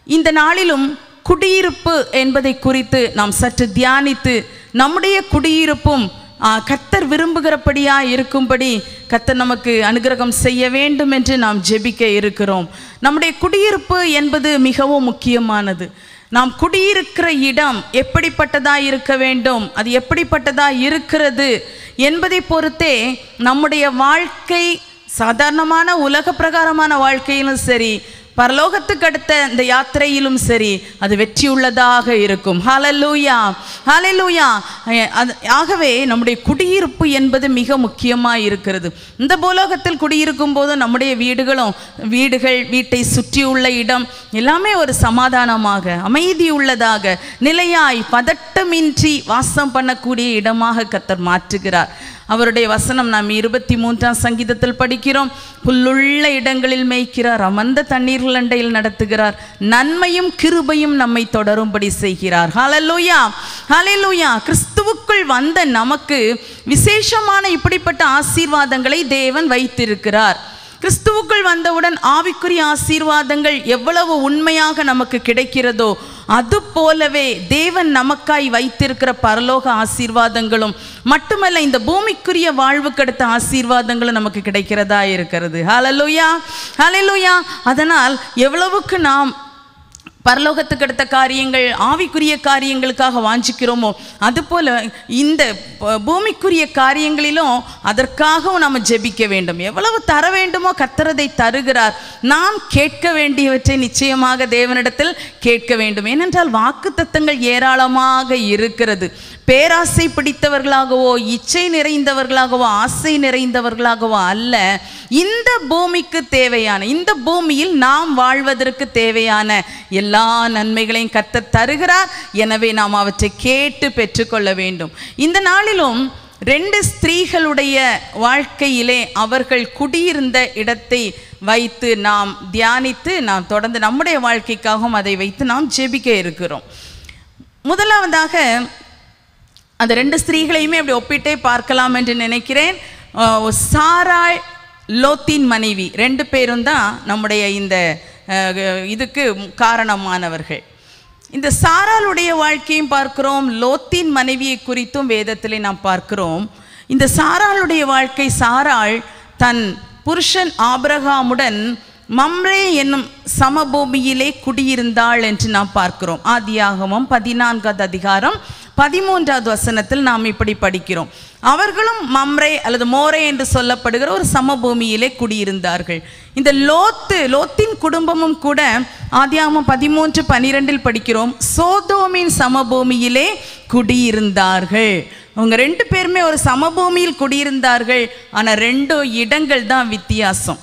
இந்த நாளிலும் குடியிருப்பு என்பதை குறித்து நாம் சற்று தியானித்து நம்முடைய குடியிருப்பும் ஆ, கர்த்தர் விரும்புகிறபடியா இருக்கும்படி கர்த்தர் நமக்கு அனுகிரகம் செய்ய வேண்டும் என்று நாம் ஜெபிக்க இருக்கிறோம் நம்முடைய குடியிருப்பு என்பது மிகவும் முக்கியமானது நாம் குடியிருக்கிற இடம் எப்படிப்பட்டதா இருக்க வேண்டும் அது எப்படிப்பட்டதா இருக்கிறது என்பதை பொறுத்தே நம்முடைய வாழ்க்கை சாதாரணமான உலக பிரகாரமான வாழ்க்கையிலும் சரி பரலோகத்துக்கு அடுத்த இந்த யாத்திரையிலும் சரி அது வெற்றியுள்ளதாக இருக்கும் ஹalleluya ஹalleluya அஹ் அது ஆகவே நம்முடைய குடியிருப்பு என்பது மிக முக்கியமாக இருக்கிறது இந்த பூலோகத்தில் குடியிருக்கும் போது நம்முடைய வீடுகளும் வீடுகள் வீட்டை சுற்றியுள்ள இடம் எல்லாமே ஒரு சமாதானமாக அமைதி உள்ளதாக நிலையாய் பதட்டமின்றி வாசம் பண்ணக்கூடிய இடமாக கத்தர் மாற்றுகிறார் அவருடைய வசனம் நாம் இருபத்தி மூன்றாம் சங்கீதத்தில் படிக்கிறோம் புல்லுள்ள இடங்களில் மேய்க்கிறார் அமர்ந்த தண்ணீர்கள் அண்டையில் நடத்துகிறார் நன்மையும் கிருபையும் நம்மை தொடரும்படி செய்கிறார் ஹalleluya ஹalleluya கிறிஸ்துவுக்குள் வந்த நமக்கு விசேஷமான இப்படிப்பட்ட ஆசீர்வாதங்களை தேவன் வைத்திருக்கிறார் கிறிஸ்துவுக்குள் வந்தவுடன் ஆவிக்குரிய ஆசீர்வாதங்கள் எவ்வளவு உண்மையாக நமக்கு கிடைக்கிறதோ அது போலவே தேவன் நமக்காய் வைத்திருக்கிற பரலோக ஆசீர்வாதங்களும் மட்டுமல்ல இந்த பூமிக்குரிய வாழ்வுக்கு அடுத்த ஆசீர்வாதங்களும் நமக்கு கிடைக்கிறதா இருக்கிறது ஹalleluya ஹalleluya அதனால் எவ்வளவுக்கு நாம் பரலோகத்துக்கு அடுத்த காரியங்கள் ஆவிக்குரிய காரியங்களுக்காக வாஞ்சிக்கிறோமோ அதுபோல இந்த ப- பூமிக்குரிய காரியங்களிலும் அதற்காகவும் நாம் ஜெபிக்க வேண்டும் எவ்வளவு தர வேண்டுமோ கத்தரதை தருகிறார் நாம் கேட்க வேண்டியவற்றை நிச்சயமாக தேவனிடத்தில் கேட்க வேண்டும் ஏனென்றால் வாக்கு ஏராளமாக இருக்கிறது பேராசை பிடித்தவர்களாகவோ இச்சை நிறைந்தவர்களாகவோ ஆசை நிறைந்தவர்களாகவோ அல்ல இந்த பூமிக்கு தேவையான இந்த பூமியில் நாம் வாழ்வதற்கு தேவையான எல்லா நன்மைகளையும் கர்த்தர் தருகிறார் எனவே நாம் அவற்றை கேட்டு பெற்றுக்கொள்ள வேண்டும் இந்த நாளிலும் ரெண்டு ஸ்திரீகளுடைய வாழ்க்கையிலே அவர்கள் குடியிருந்த இடத்தை வைத்து நாம் தியானித்து நாம் தொடர்ந்து நம்முடைய வாழ்க்கைக்காகவும் அதை வைத்து நாம் ஜெபிக்க இருக்கிறோம் முதலாவதாக அந்த ரெண்டு ஸ்திரீகளையுமே அப்படி ஒப்பிட்டே பார்க்கலாம் என்று நினைக்கிறேன் அஹ் சாராள் லோத்தின் மனைவி ரெண்டு பேரும் தான் நம்முடைய இந்த அஹ், இதுக்கு காரணமானவர்கள் இந்த சாராளுடைய வாழ்க்கையும் பார்க்கிறோம் லோத்தின் மனைவியை குறித்தும் வேதத்திலே நாம் பார்க்கிறோம் இந்த சாராளுடைய வாழ்க்கை சாராள் தன் புருஷன் ஆபிரகாமுடன் மம்ரே என்னும் சமபூமியிலே குடியிருந்தாள் என்று நாம் பார்க்கிறோம் ஆதியாகமம் பதினான்காவது அதிகாரம் பதிமூன்றாவது வசனத்தில் நாம் இப்படி படிக்கிறோம் அவர்களும் மம்ரே அல்லது மோரே என்று சொல்லப்படுகிற ஒரு சமபூமியிலே குடியிருந்தார்கள் இந்த லோத்து லோத்தின் குடும்பமும் கூட ஆதியாகமம் பதிமூன்று பனிரெண்டில் படிக்கிறோம் சோதோமின் சமபூமியிலே குடியிருந்தார்கள் அவங்க ரெண்டு பேருமே ஒரு சமபூமியில் குடியிருந்தார்கள் ஆனால் ரெண்டு இடங்கள் தான் வித்தியாசம்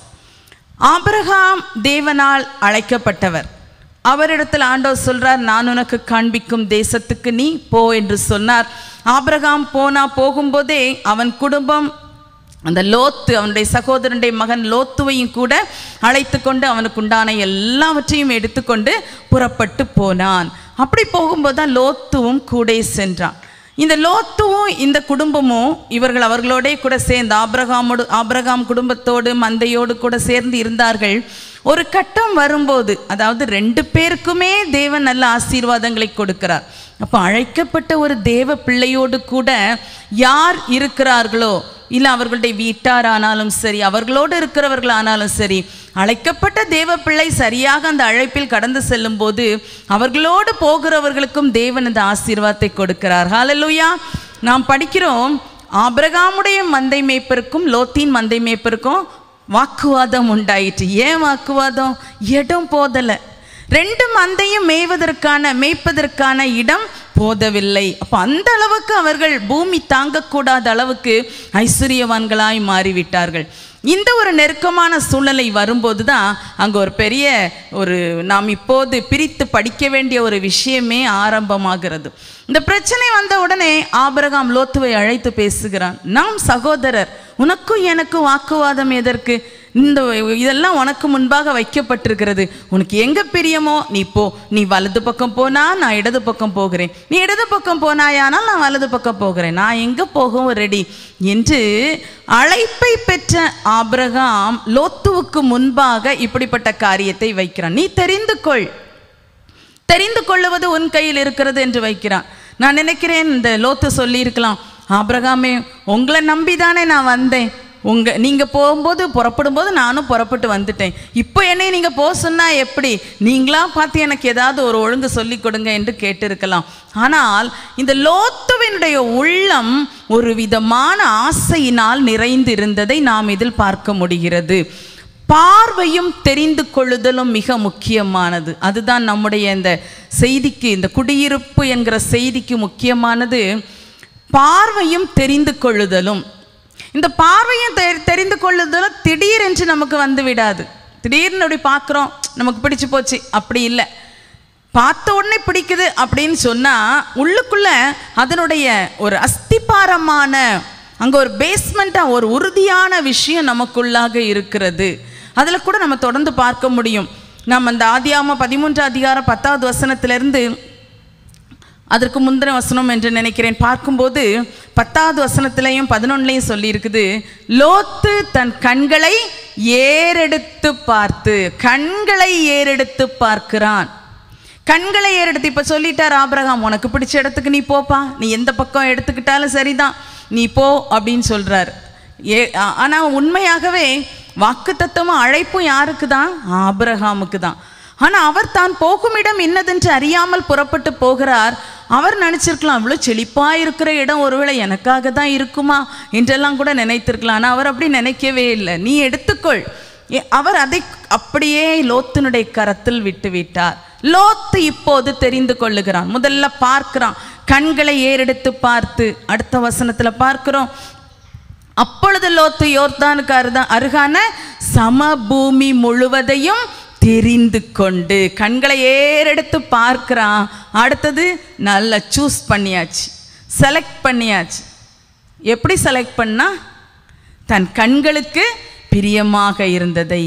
ஆபிரகாம் தேவனால் அழைக்கப்பட்டவர் அவரிடத்தில் ஆண்டவர் சொல்றார் நான் உனக்கு காண்பிக்கும் தேசத்துக்கு நீ போ என்று சொன்னார் ஆபிரகாம் போனா போகும்போதே அவன் குடும்பம் அந்த லோத்து அவனுடைய சகோதரனுடைய மகன் லோத்துவையும் கூட அழைத்து கொண்டு அவனுக்கு உண்டான எல்லாவற்றையும் எடுத்துக்கொண்டு புறப்பட்டு போனான் அப்படி போகும்போது தான் லோத்துவும் கூட சென்றான் இந்த லோத்துவும் இந்த குடும்பமும் இவர்கள் அவர்களோடே கூட சேர்ந்து ஆபிரகாமோடு ஆபிரகாம் குடும்பத்தோடு மந்தையோடு கூட சேர்ந்து இருந்தார்கள் ஒரு கட்டம் வரும்போது அதாவது ரெண்டு பேருக்குமே தேவன் நல்ல ஆசீர்வாதங்களை கொடுக்கிறார் அப்போ அழைக்கப்பட்ட ஒரு தேவ பிள்ளையோடு கூட யார் இருக்கிறார்களோ இல்லை அவர்களுடைய வீட்டாரானாலும் சரி அவர்களோடு இருக்கிறவர்கள் ஆனாலும் சரி அழைக்கப்பட்ட தேவ பிள்ளை சரியாக அந்த அழைப்பில் கடந்து செல்லும் போது அவர்களோடு போகிறவர்களுக்கும் தேவன் இந்த ஆசீர்வாதத்தை கொடுக்கிறார் ஹalleluya நாம் படிக்கிறோம் ஆபிரகாமுடைய மந்தை மேய்ப்பருக்கும் லோத்தின் மந்தை மேய்ப்பருக்கும் வாக்குவாதம் உண்டாயிற்று ஏன் வாக்குவாதம் இடம் போதலை ரெண்டு மந்தையும் மேய்வதற்கான மேய்ப்பதற்கான இடம் போதவில்லை அப்போ அந்த அளவுக்கு அவர்கள் பூமி தாங்கக்கூடாத அளவுக்கு ஐஸ்வர்யவான்களாய் மாறிவிட்டார்கள் இந்த ஒரு நெருக்கமான சூழ்நிலை வரும்போது தான் அங்கே ஒரு பெரிய ஒரு நாம் இப்போது பிரித்து படிக்க வேண்டிய ஒரு விஷயமே ஆரம்பமாகிறது இந்த பிரச்சனை வந்த உடனே ஆபிரகாம் லோத்துவை அழைத்து பேசுகிறான் நாம் சகோதரர் உனக்கும் எனக்கும் வாக்குவாதம் எதற்கு இந்த இதெல்லாம் உனக்கு முன்பாக வைக்கப்பட்டிருக்கிறது உனக்கு எங்க பிரியமோ நீ போ நீ வலது பக்கம் போனா நான் இடது பக்கம் போகிறேன் நீ இடது பக்கம் போனாயானால் நான் வலது பக்கம் போகிறேன் நான் எங்க போகவும் ரெடி என்று அழைப்பை பெற்ற ஆபிரகாம் லோத்துவுக்கு முன்பாக இப்படிப்பட்ட காரியத்தை வைக்கிறான் நீ தெரிந்து கொள் தெரிந்து கொள்ளுவது உன் கையில் இருக்கிறது என்று வைக்கிறான் நான் நினைக்கிறேன் இந்த லோத்து சொல்லியிருக்கலாம் ஆபிரகாமே உங்களை நம்பி தானே நான் வந்தேன் உங்க நீங்க போகும்போது புறப்படும்போது நானும் புறப்பட்டு வந்துட்டேன் இப்போ என்னை நீங்க போக சொன்னா எப்படி நீங்களா பார்த்து எனக்கு ஏதாவது ஒரு ஒழுங்கு சொல்லி கொடுங்க என்று கேட்டிருக்கலாம் ஆனால் இந்த லோத்துவினுடைய உள்ளம் ஒரு விதமான ஆசையினால் நிறைந்திருந்ததை நாம் இதில் பார்க்க முடிகிறது பார்வையும் தெரிந்து கொள்ளுதலும் மிக முக்கியமானது அதுதான் நம்முடைய இந்த செய்திக்கு இந்த குடியிருப்பு என்கிற செய்திக்கு முக்கியமானது பார்வையும் தெரிந்து கொள்ளுதலும் இந்த பார்வையும் தெ- தெரிந்து கொள்ளுதலும் திடீரென்று நமக்கு வந்து விடாது திடீர்னு அப்படி பார்க்குறோம் நமக்கு பிடிச்சு போச்சு அப்படி இல்லை பார்த்த உடனே பிடிக்குது அப்படின்னு சொன்னால் உள்ளுக்குள்ள அதனுடைய ஒரு அஸ்திபாரமான அங்கே ஒரு பேஸ்மெண்ட்டாக ஒரு உறுதியான விஷயம் நமக்குள்ளாக இருக்கிறது அதில் கூட நம்ம தொடர்ந்து பார்க்க முடியும் நம்ம அந்த ஆதியாம பதிமூன்று அதிகாரம் பத்தாவது வசனத்திலிருந்து அதற்கு முந்தின வசனம் என்று நினைக்கிறேன் பார்க்கும்போது பத்தாவது வசனத்திலையும் பதினொன்னுலையும் சொல்லியிருக்குது லோத்து தன் கண்களை ஏறெடுத்து பார்த்து கண்களை ஏறெடுத்து பார்க்கிறான் கண்களை ஏறெடுத்து இப்போ சொல்லிட்டார் ஆபிரகாம் உனக்கு பிடிச்ச இடத்துக்கு நீ போப்பா நீ எந்த பக்கம் எடுத்துக்கிட்டாலும் சரிதான் நீ போ அப்படின்னு சொல்றார் ஏ ஆ- ஆனா உண்மையாகவே வாக்கு தத்துவமும் அழைப்பும் யாருக்கு தான் ஆபிரகாமுக்கு தான் ஆனா அவர் தான் போகும் இடம் என்னதென்று அறியாமல் புறப்பட்டு போகிறார் அவர் நினைச்சிருக்கலாம் இவ்வளோ செழிப்பா இருக்கிற இடம் ஒருவேளை எனக்காக தான் இருக்குமா என்றெல்லாம் கூட நினைத்திருக்கலாம் ஆனா அவர் அப்படி நினைக்கவே இல்லை நீ எடுத்துக்கொள் ஏ- அவர் அதை அப்படியே லோத்தினுடைய கரத்தில் விட்டு விட்டார் லோத்து இப்போது தெரிந்து கொள்ளுகிறான் முதல்ல பார்க்கிறான் கண்களை ஏறெடுத்து பார்த்து அடுத்த வசனத்துல பார்க்கிறோம் அப்பொழுது லோத்து யோர்தானுக்கு அருதா அருகான சமபூமி முழுவதையும் தெரிந்து கொண்டு கண்களை ஏறெடுத்து பார்க்கிறான் அடுத்தது நல்லா சூஸ் பண்ணியாச்சு செலக்ட் பண்ணியாச்சு எப்படி செலக்ட் பண்ணா தன் கண்களுக்கு பிரியமாக இருந்ததை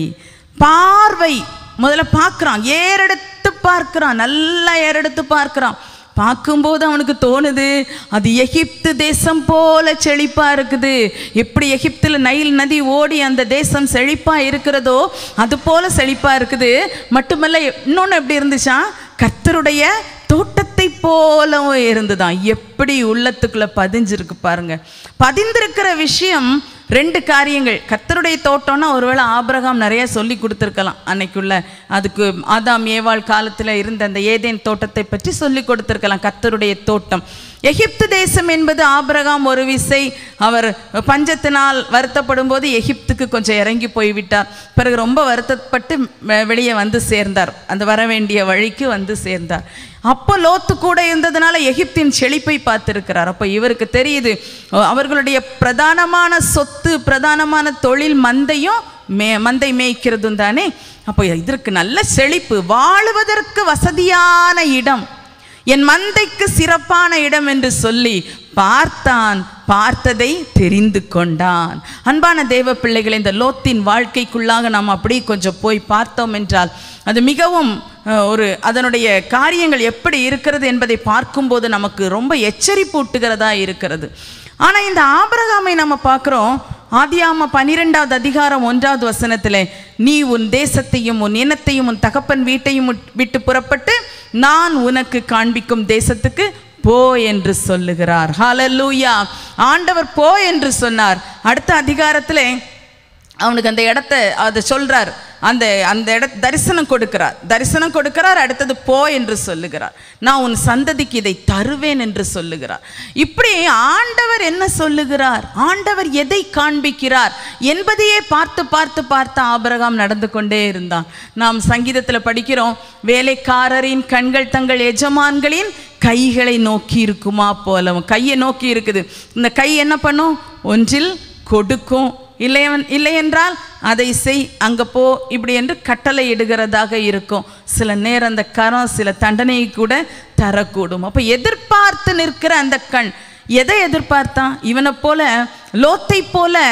பார்வை முதல்ல பார்க்குறான் ஏறெடுத்து பார்க்குறான் நல்லா ஏறெடுத்து பார்க்குறான் பார்க்கும்போது அவனுக்கு தோணுது அது எகிப்து தேசம் போல செழிப்பா இருக்குது எப்படி எகிப்தில் நைல் நதி ஓடி அந்த தேசம் செழிப்பா இருக்கிறதோ அது போல செழிப்பா இருக்குது மட்டுமல்ல இன்னொன்று எப்படி இருந்துச்சா கர்த்தருடைய தோட்டத்தை போலவும் இருந்துதான் எப்படி உள்ளத்துக்குள்ள பதிஞ்சிருக்கு பாருங்க பதிந்திருக்கிற விஷயம் ரெண்டு காரியங்கள் கர்த்தருடைய தோட்டம்னா ஒருவேளை ஆபிரகாம் நிறைய சொல்லி கொடுத்துருக்கலாம் அன்னைக்குள்ள அதுக்கு ஆதாம் ஏவாள் காலத்தில் இருந்த அந்த ஏதேன் தோட்டத்தை பற்றி சொல்லி கொடுத்துருக்கலாம் கர்த்தருடைய தோட்டம் எகிப்து தேசம் என்பது ஆபிரகாம் ஒரு விசை அவர் பஞ்சத்தினால் வருத்தப்படும் போது எகிப்துக்கு கொஞ்சம் இறங்கி போய்விட்டார் பிறகு ரொம்ப வருத்தப்பட்டு வெ- வெளியே வந்து சேர்ந்தார் அந்த வர வேண்டிய வழிக்கு வந்து சேர்ந்தார் அப்போ லோத்து கூட இருந்ததுனால எகிப்தின் செழிப்பை பார்த்திருக்கிறார் அப்போ இவருக்கு தெரியுது அஹ் அவர்களுடைய பிரதானமான சொத்து பிரதானமான தொழில் மந்தையும் மே மந்தை மேய்க்கிறதும் தானே அப்போ இதற்கு நல்ல செழிப்பு வாழுவதற்கு வசதியான இடம் என் மந்தைக்கு சிறப்பான இடம் என்று சொல்லி பார்த்தான் பார்த்ததை தெரிந்து கொண்டான் அன்பான தேவ பிள்ளைகளை இந்த லோத்தின் வாழ்க்கைக்குள்ளாக நாம் அப்படி கொஞ்சம் போய் பார்த்தோம் என்றால் அது மிகவும் அஹ், ஒரு அதனுடைய காரியங்கள் எப்படி இருக்கிறது என்பதை பார்க்கும்போது நமக்கு ரொம்ப எச்சரிப்பூட்டுகிறதா இருக்கிறது ஆனால் இந்த ஆபிரகாமை நம்ம பார்க்குறோம் ஆதியாம பனிரெண்டாவது அதிகாரம் ஒன்றாவது வசனத்திலே நீ உன் தேசத்தையும் உன் இனத்தையும் உன் தகப்பன் வீட்டையும் விட்- விட்டு புறப்பட்டு நான் உனக்கு காண்பிக்கும் தேசத்துக்கு போ என்று சொல்லுகிறார் ஹalleluya ஆண்டவர் போ என்று சொன்னார் அடுத்த அதிகாரத்திலே அவனுக்கு அந்த இடத்த அதை சொல்றார் அந்த அந்த இட தரிசனம் கொடுக்கிறார் தரிசனம் கொடுக்கிறார் அடுத்தது போ என்று சொல்லுகிறார் நான் உன் சந்ததிக்கு இதை தருவேன் என்று சொல்லுகிறார் இப்படி ஆண்டவர் என்ன சொல்லுகிறார் ஆண்டவர் எதை காண்பிக்கிறார் என்பதையே பார்த்து பார்த்து பார்த்து ஆபிரகாம் நடந்து கொண்டே இருந்தான் நாம் சங்கீதத்தில் படிக்கிறோம் வேலைக்காரரின் கண்கள் தங்கள் எஜமான்களின் கைகளை நோக்கி இருக்குமா போலவும் கையை நோக்கி இருக்குது இந்த கை என்ன பண்ணும் ஒன்றில் கொடுக்கும் இல்லையவன் இல்லை என்றால் அதை செய் அங்கே போ இப்படி என்று கட்டளை இடுகிறதாக இருக்கும் சில நேரம் அந்த கரம் சில தண்டனையை கூட தரக்கூடும் அப்போ எதிர்பார்த்து நிற்கிற அந்த கண் எதை எதிர்பார்த்தான் இவனை போல லோத்தை போல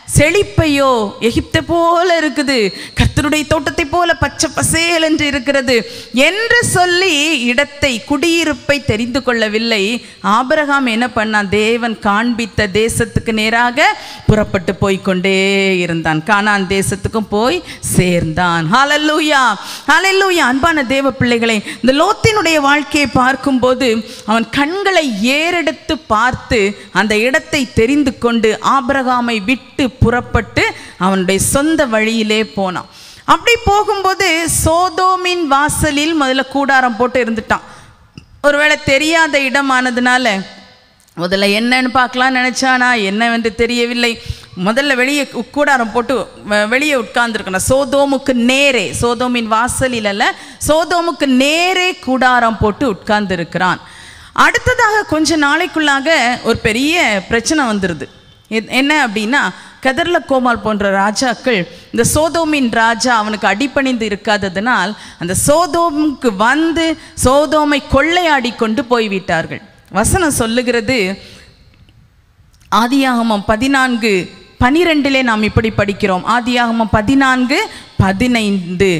செழிப்பையோ எகிப்தை போல இருக்குது கர்த்தருடைய தோட்டத்தை போல பச்சை பசேல் என்று இருக்கிறது என்று சொல்லி இடத்தை குடியிருப்பை தெரிந்து கொள்ளவில்லை ஆபிரகாம் என்ன பண்ணான் தேவன் காண்பித்த தேசத்துக்கு நேராக புறப்பட்டு போய்க்கொண்டே இருந்தான் கானான் தேசத்துக்கும் போய் சேர்ந்தான் ஹalleluya ஹalleluya அன்பான தேவ பிள்ளைகளே இந்த லோத்தினுடைய வாழ்க்கையை பார்க்கும்போது அவன் கண்களை ஏறெடுத்து பார்த்து அந்த இடத்தை தெரிந்து கொண்டு ஆபிரகாமை விட்டு புறப்பட்டு அவனுடைய சொந்த வழியிலே போனான் அப்படி போகும்போது சோதோமின் வாசலில் முதல்ல கூடாரம் போட்டு இருந்துட்டான் ஒருவேளை தெரியாத இடமானதுனால முதல்ல என்னன்னு பார்க்கலாம் நினைச்சானா என்னவென்று தெரியவில்லை முதல்ல வெளியே உ- கூடாரம் போட்டு வ- வெளியே உட்கார்ந்துருக்கணும் சோதோமுக்கு நேரே சோதோமின் வாசலில் அல்ல சோதோமுக்கு நேரே கூடாரம் போட்டு உட்கார்ந்து இருக்கிறான் அடுத்ததாக கொஞ்ச நாளைக்குள்ளாக ஒரு பெரிய பிரச்சனை வந்துடுது எத்- என்ன அப்படின்னா கதர்ல கோமால் போன்ற ராஜாக்கள் இந்த சோதோமின் ராஜா அவனுக்கு அடிபணிந்து இருக்காததினால் அந்த சோதோமுக்கு வந்து சோதோமை கொள்ளையாடி கொண்டு போய்விட்டார்கள் வசனம் சொல்லுகிறது ஆதியாகமம் பதினான்கு பனிரெண்டிலே நாம் இப்படி படிக்கிறோம் ஆதியாகமம் பதினான்கு பதினைந்து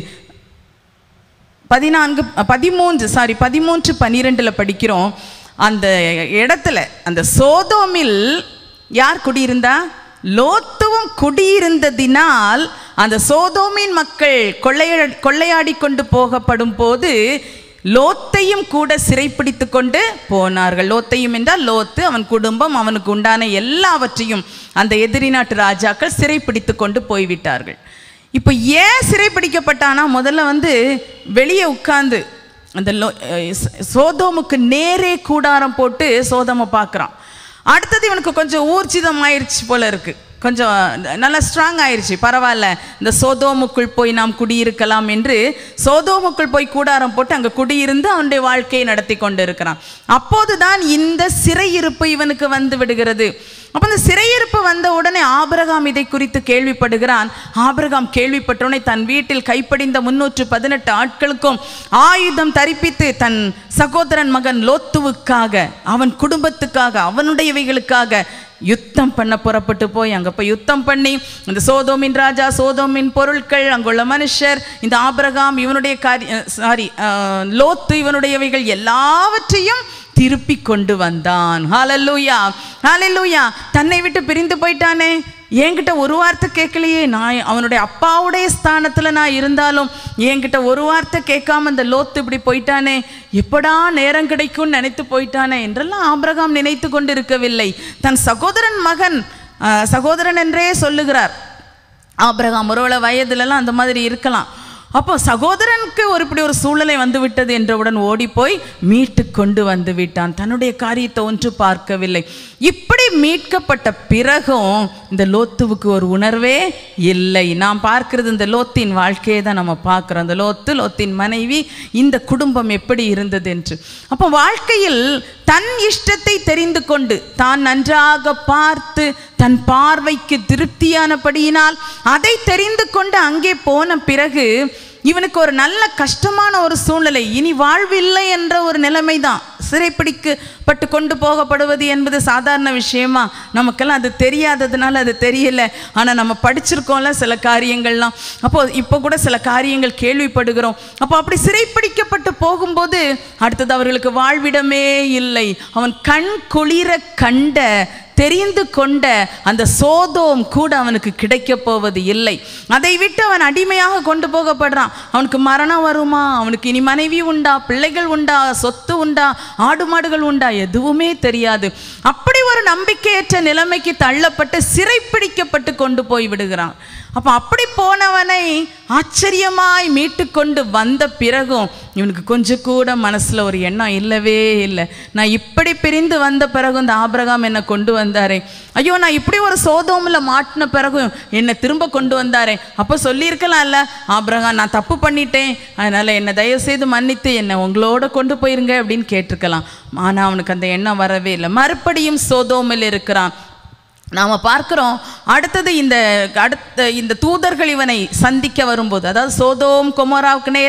பதினான்கு பதிமூன்று சாரி பதிமூன்று பன்னிரெண்டில் படிக்கிறோம் அந்த இடத்துல அந்த சோதோமில் யார் குடியிருந்தா லோத்துவும் குடியிருந்ததினால் அந்த சோதோமின் மக்கள் கொள்ளைய கொள்ளையாடி கொண்டு போகப்படும் போது லோத்தையும் கூட சிறைப்பிடித்து கொண்டு போனார்கள் லோத்தையும் என்றால் லோத்து அவன் குடும்பம் அவனுக்கு உண்டான எல்லாவற்றையும் அந்த எதிரி நாட்டு ராஜாக்கள் சிறைப்பிடித்து கொண்டு போய்விட்டார்கள் இப்போ ஏன் சிறைப்பிடிக்கப்பட்டானா முதல்ல வந்து வெளியே உட்கார்ந்து அந்த லோ அஹ் ச- சோதோமுக்கு நேரே கூடாரம் போட்டு சோதோமை பார்க்குறான் அடுத்தது இவனுக்கு கொஞ்சம் ஊர்ஜிதம் ஆயிடுச்சு போல இருக்கு கொஞ்சம் நல்லா ஸ்ட்ராங் ஆயிருச்சு பரவாயில்ல இந்த சோதோமுக்குள் போய் நாம் குடியிருக்கலாம் என்று சோதோமுக்குள் போய் கூடாரம் போட்டு அங்கே குடியிருந்து அவனுடைய வாழ்க்கையை நடத்தி கொண்டு இருக்கிறான் அப்போதுதான் இந்த சிறையிருப்பு இவனுக்கு வந்து விடுகிறது அப்போ இந்த சிறையிருப்பு வந்த உடனே ஆபிரகாம் இதை குறித்து கேள்விப்படுகிறான் ஆபிரகாம் கேள்விப்பட்டவுடனே தன் வீட்டில் கைப்படிந்த முன்னூற்று பதினெட்டு ஆட்களுக்கும் ஆயுதம் தரிப்பித்து தன் சகோதரன் மகன் லோத்துவுக்காக அவன் குடும்பத்துக்காக அவனுடையவைகளுக்காக யுத்தம் பண்ண புறப்பட்டு போய் அங்கே போய் யுத்தம் பண்ணி இந்த சோதோமின் ராஜா சோதோமின் பொருட்கள் அங்குள்ள மனுஷர் இந்த ஆபிரகாம் இவனுடைய காரி சாரி லோத்து இவனுடையவைகள் எல்லாவற்றையும் திருப்பி கொண்டு வந்தான் ஹalleluya ஹalleluya தன்னை விட்டு பிரிந்து போயிட்டானே என்கிட்ட ஒரு வார்த்தை கேட்கலையே நான் அவனுடைய அப்பாவுடைய ஸ்தானத்தில் நான் இருந்தாலும் என்கிட்ட ஒரு வார்த்தை கேட்காம அந்த லோத்து இப்படி போயிட்டானே எப்படா நேரம் கிடைக்கும்னு நினைத்து போயிட்டானே என்றெல்லாம் ஆபிரகாம் நினைத்து கொண்டு இருக்கவில்லை தன் சகோதரன் மகன் ஆஹ், சகோதரன் என்றே சொல்லுகிறார் ஆபிரகாம் ஒருவேளை வயதுலலாம் அந்த மாதிரி இருக்கலாம் அப்போ சகோதரனுக்கு ஒரு இப்படி ஒரு சூழ்நிலை வந்து விட்டது என்றவுடன் ஓடி போய் மீட்டு கொண்டு வந்து விட்டான் தன்னுடைய காரியத்தை ஒன்று பார்க்கவில்லை இப்படி மீட்கப்பட்ட பிறகும் இந்த லோத்துவுக்கு ஒரு உணர்வே இல்லை நாம் பார்க்கிறது இந்த லோத்தின் வாழ்க்கையை தான் நம்ம பார்க்குறோம் அந்த லோத்து லோத்தின் மனைவி இந்த குடும்பம் எப்படி இருந்தது என்று அப்போ வாழ்க்கையில் தன் இஷ்டத்தை தெரிந்து கொண்டு தான் நன்றாக பார்த்து தன் பார்வைக்கு திருப்தியானபடியினால் அதை தெரிந்து கொண்டு அங்கே போன பிறகு இவனுக்கு ஒரு நல்ல கஷ்டமான ஒரு சூழ்நிலை இனி வாழ்வில்லை என்ற ஒரு நிலைமை தான் சிறைப்பிடிக்கப்பட்டு கொண்டு போகப்படுவது என்பது சாதாரண விஷயமா நமக்கெல்லாம் அது தெரியாததுனால அது தெரியல ஆனால் நம்ம படிச்சிருக்கோம்ல சில காரியங்கள்லாம் அப்போ இப்போ கூட சில காரியங்கள் கேள்விப்படுகிறோம் அப்போ அப்படி சிறைப்பிடிக்கப்பட்டு போகும்போது அடுத்தது அவர்களுக்கு வாழ்விடமே இல்லை அவன் கண் குளிர கண்ட தெரிந்து கொண்ட அந்த சோதோம் கூட அவனுக்கு கிடைக்க போவது இல்லை அதை விட்டு அவன் அடிமையாக கொண்டு போகப்படுறான் அவனுக்கு மரணம் வருமா அவனுக்கு இனி மனைவி உண்டா பிள்ளைகள் உண்டா சொத்து உண்டா ஆடு மாடுகள் உண்டா எதுவுமே தெரியாது அப்படி ஒரு நம்பிக்கையற்ற நிலைமைக்கு தள்ளப்பட்டு சிறைப்பிடிக்கப்பட்டு கொண்டு போய் விடுகிறான் அப்போ அப்படி போனவனை ஆச்சரியமாய் மீட்டு கொண்டு வந்த பிறகும் இவனுக்கு கொஞ்சம் கூட மனசில் ஒரு எண்ணம் இல்லவே இல்லை நான் இப்படி பிரிந்து வந்த பிறகும் இந்த ஆபிரகாம் என்னை கொண்டு வந்தாரே ஐயோ நான் இப்படி ஒரு சோதோமில் மாட்டின பிறகும் என்னை திரும்ப கொண்டு வந்தாரே அப்போ சொல்லியிருக்கலாம்ல ஆபிரகாம் நான் தப்பு பண்ணிட்டேன் அதனால் என்னை தயவுசெய்து மன்னித்து என்னை உங்களோட கொண்டு போயிருங்க அப்படின்னு கேட்டிருக்கலாம் ஆனால் அவனுக்கு அந்த எண்ணம் வரவே இல்லை மறுபடியும் சோதோமில் இருக்கிறான் நாம் பார்க்கிறோம் அடுத்தது இந்த அடுத்த இந்த தூதர்கள் இவனை சந்திக்க வரும்போது அதாவது சோதோம் கொமோராவுக்கு நேரா